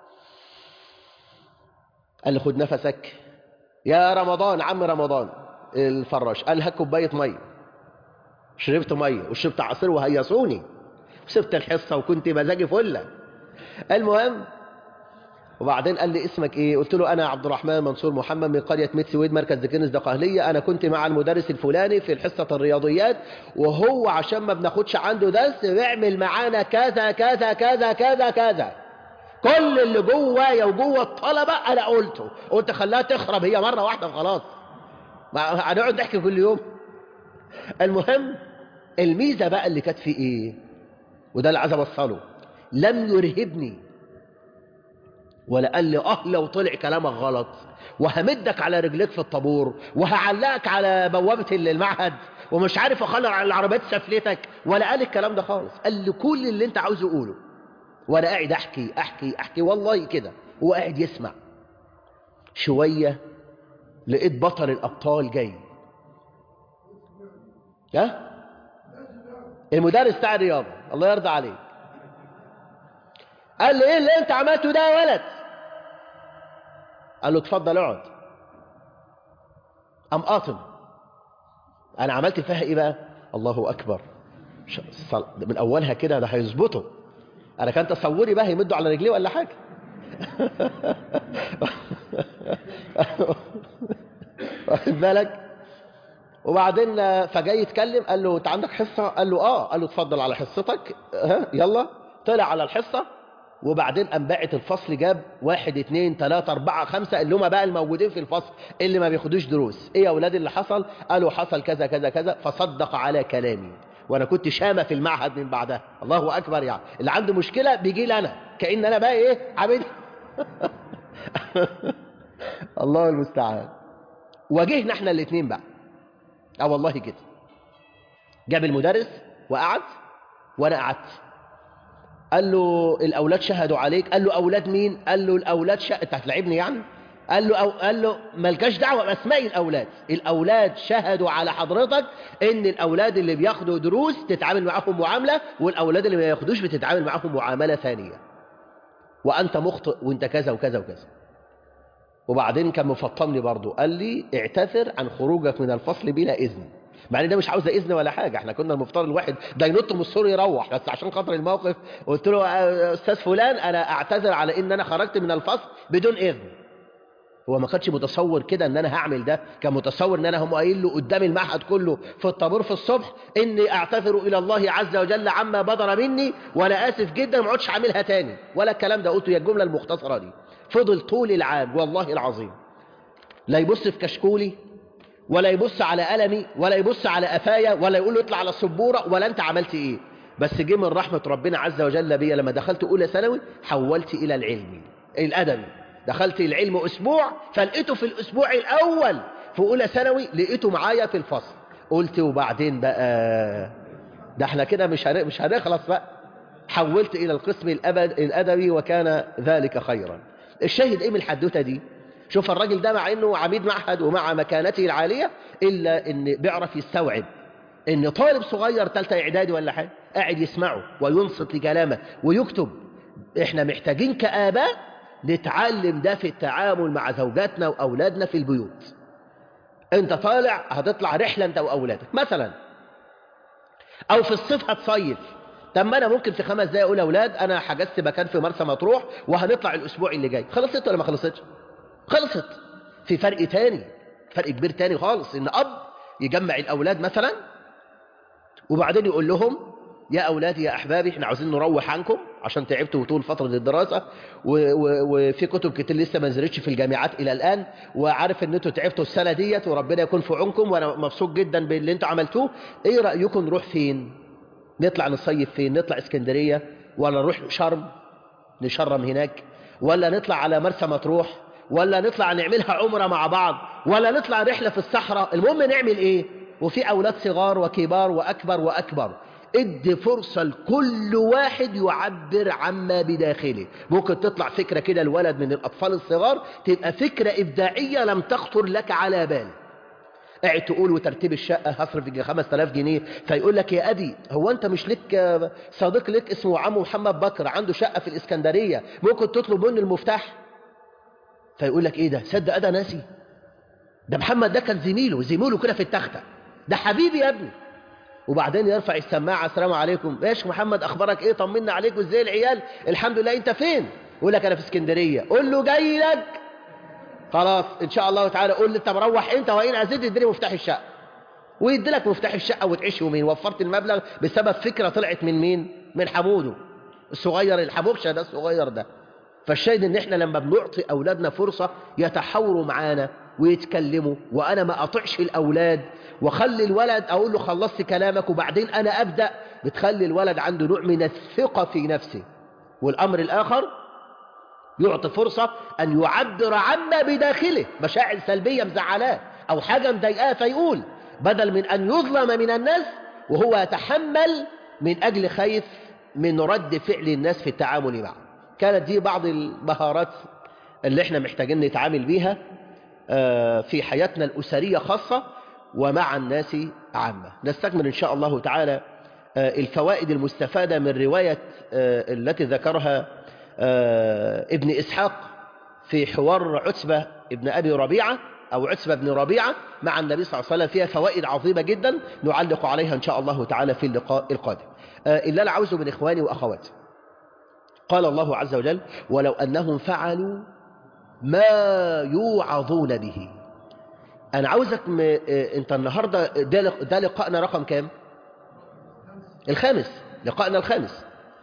قال لي خد نفسك يا رمضان عم رمضان الفراش قال هات كوبايه ميه شربت ميه وشربت عصير وهيصوني وسبت الحصه وكنت مزاجي فله المهم وبعدين قال لي اسمك ايه قلت له انا عبد الرحمن منصور محمد من قريه ميت سويد مركز ذكرنس دقهليه انا كنت مع المدرس الفلاني في حصه الرياضيات وهو عشان ما بناخدش عنده درس بيعمل معانا كذا كذا كذا كذا كذا كل اللي جوايا وجوه الطلبه انا قلته قلت خلاها تخرب هي مره واحده وخلاص ما هنقعد نحكي كل يوم المهم الميزه بقى اللي كانت في ايه وده اللي عايز اوصله لم يرهبني ولا قال لي اه لو طلع كلامك غلط وهمدك على رجليك في الطابور وهعلقك على بوابة المعهد ومش عارف اخلع على العربيات سفلتك ولا قال الكلام ده خالص قال لي كل اللي انت عاوزه قوله وانا قاعد احكي احكي احكي والله كده هو قاعد يسمع شوية لقيت بطل الابطال جاي ها المدرس بتاع الرياضة الله يرضى عليه قال له ايه اللي انت عملته ده يا ولد قال له اتفضل اقعد قام قاطم انا عملت فيها ايه بقى الله اكبر ش- صل- من اولها كده ده هيظبطه انا كان تصوري بقى هيمدوا على رجليه ولا حاجه واخد بالك وبعدين آه، فجاي يتكلم قال له انت عندك حصه قال له اه قال له اتفضل على حصتك ها يلا طلع على الحصه وبعدين قام باعت الفصل جاب واحد اتنين تلاتة أربعة خمسة اللي هم بقى الموجودين في الفصل اللي ما بياخدوش دروس ايه يا أولاد اللي حصل قالوا حصل كذا كذا كذا فصدق على كلامي وانا كنت شامة في المعهد من بعدها الله أكبر يعني اللي عنده مشكلة بيجي لي أنا كأن أنا بقى ايه عبيد الله المستعان واجهنا احنا الاثنين بقى اه والله كده جاب المدرس وقعد وانا قعدت قال له الاولاد شهدوا عليك قال له اولاد مين قال له الاولاد شه... انت هتلاعبني يعني قال له أو قال له مالكاش دعوه باسماء الاولاد الاولاد شهدوا على حضرتك ان الاولاد اللي بياخدوا دروس تتعامل معاهم معامله والاولاد اللي ما ياخدوش بتتعامل معاهم معامله ثانيه وانت مخطئ وانت كذا وكذا وكذا وبعدين كان مفطمني برضه قال لي اعتذر عن خروجك من الفصل بلا اذن مع ان ده مش عاوز اذن ولا حاجه احنا كنا المفترض الواحد ده ينط من السور يروح بس عشان خاطر الموقف قلت له يا استاذ فلان انا اعتذر على ان انا خرجت من الفصل بدون اذن هو ما كانش متصور كده ان انا هعمل ده كان متصور ان انا هم قايل له قدام المعهد كله في الطابور في الصبح اني اعتذر الى الله عز وجل عما بدر مني وانا اسف جدا ما اقعدش اعملها تاني ولا الكلام ده قلته هي الجمله المختصره دي فضل طول العام والله العظيم لا يبص في كشكولي ولا يبص على قلمي ولا يبص على قفايا ولا يقول له اطلع على السبوره ولا انت عملت ايه بس جه من رحمه ربنا عز وجل بيا لما دخلت اولى ثانوي حولت الى العلمي الادبي دخلت العلم اسبوع فلقيته في الاسبوع الاول في اولى ثانوي لقيته معايا في الفصل قلت وبعدين بقى ده احنا كده مش هن- مش هنخلص بقى حولت الى القسم الأبد الادبي وكان ذلك خيرا الشاهد ايه من الحدوته دي شوف الراجل ده مع انه عميد معهد ومع مكانته العاليه الا ان بيعرف يستوعب ان طالب صغير ثالثه اعدادي ولا حاجه قاعد يسمعه وينصت لكلامه ويكتب احنا محتاجين كاباء نتعلم ده في التعامل مع زوجاتنا واولادنا في البيوت انت طالع هتطلع رحله انت واولادك مثلا او في الصيف هتصيف طب ما انا ممكن في خمس دقايق اقول يا اولاد انا حجزت مكان في مرسى مطروح وهنطلع الاسبوع اللي جاي خلصت ولا ما خلصتش خلصت في فرق تاني فرق كبير تاني خالص ان اب يجمع الاولاد مثلا وبعدين يقول لهم يا اولادي يا احبابي احنا عاوزين نروح عنكم عشان تعبتوا طول فتره الدراسه و- و- وفي كتب كتير لسه ما نزلتش في الجامعات الى الان وعارف ان انتوا تعبتوا السنه ديت وربنا يكون في عونكم وانا مبسوط جدا باللي انتوا عملتوه ايه رايكم نروح فين نطلع نصيف فين نطلع اسكندريه ولا نروح شرم نشرم هناك ولا نطلع على مرسى مطروح ولا نطلع نعملها عمرة مع بعض ولا نطلع رحلة في الصحراء المهم نعمل ايه وفي اولاد صغار وكبار واكبر واكبر ادي فرصة لكل واحد يعبر عما بداخله ممكن تطلع فكرة كده الولد من الاطفال الصغار تبقى فكرة ابداعية لم تخطر لك على بال قاعد تقول وترتيب الشقة هصرف يجي 5000 جنيه فيقول لك يا أبي هو أنت مش لك آه، صديق لك اسمه عمو محمد بكر عنده شقة في الإسكندرية ممكن تطلب منه المفتاح فيقول لك إيه ده صدق ده ناسي ده محمد ده كان زميله زميله كده في التختة ده حبيبي يا ابني وبعدين يرفع السماعة السلام عليكم ايش محمد اخبارك ايه طمنا عليك وازاي العيال الحمد لله انت فين يقول لك انا في اسكندرية قول له جاي لك خلاص ان شاء الله تعالى قول لي انت مروح انت وين عايزين تديني مفتاح الشقه ويدي لك مفتاح الشقه وتعيش يومين وفرت المبلغ بسبب فكره طلعت من مين من حموده الصغير الحبوبشه ده الصغير ده فالشاهد ان احنا لما بنعطي اولادنا فرصه يتحاوروا معانا ويتكلموا وانا ما اطعش الاولاد واخلي الولد اقول له خلصت كلامك وبعدين انا ابدا بتخلي الولد عنده نوع من الثقه في نفسه والامر الاخر يعطي فرصة أن يعبر عما بداخله مشاعر سلبية مزعلاه أو حاجة مضايقاه فيقول بدل من أن يظلم من الناس وهو يتحمل من أجل خايف من رد فعل الناس في التعامل معه كانت دي بعض المهارات اللي احنا محتاجين نتعامل بيها آه، في حياتنا الأسرية خاصة ومع الناس عامة نستكمل إن شاء الله تعالى آه، الفوائد المستفادة من رواية آه، التي ذكرها آه، ابن إسحاق في حوار عتبة ابن أبي ربيعة أو عتبة بن ربيعة مع النبي صلى الله عليه وسلم فيها فوائد عظيمة جدا نعلق عليها إن شاء الله تعالى في اللقاء القادم آه، اللي أنا عاوزه من إخواني وأخواتي قال الله عز وجل ولو أنهم فعلوا ما يوعظون به أنا عاوزك م... آه، أنت النهاردة ده, لق- ده لقائنا رقم كام الخامس لقائنا الخامس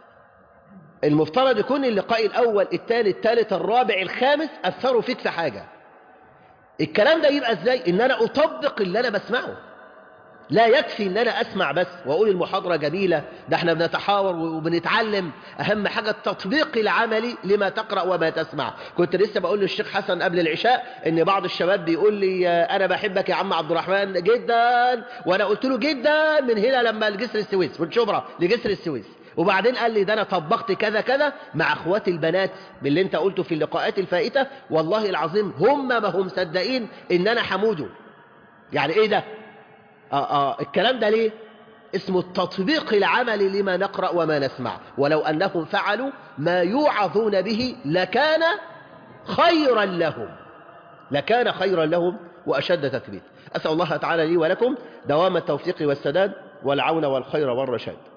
المفترض يكون اللقاء الأول الثاني الثالث الرابع الخامس أثروا فيك في حاجة الكلام ده يبقى ازاي ان انا اطبق اللي انا بسمعه لا يكفي ان انا اسمع بس واقول المحاضرة جميلة ده احنا بنتحاور وبنتعلم اهم حاجة التطبيق العملي لما تقرأ وما تسمع كنت لسه بقول للشيخ حسن قبل العشاء ان بعض الشباب بيقول لي آه، انا بحبك يا عم عبد الرحمن جدا وانا قلت له جدا من هنا لما لجسر السويس من شبرا لجسر السويس وبعدين قال لي ده انا طبقت كذا كذا مع اخواتي البنات باللي انت قلته في اللقاءات الفائتة والله العظيم هم ما هم مصدقين ان انا حموده يعني ايه ده آه آه الكلام ده ليه اسمه التطبيق العملي لما نقرأ وما نسمع ولو أنهم فعلوا ما يوعظون به لكان خيرا لهم لكان خيرا لهم وأشد تثبيت أسأل الله تعالى لي ولكم دوام التوفيق والسداد والعون والخير والرشاد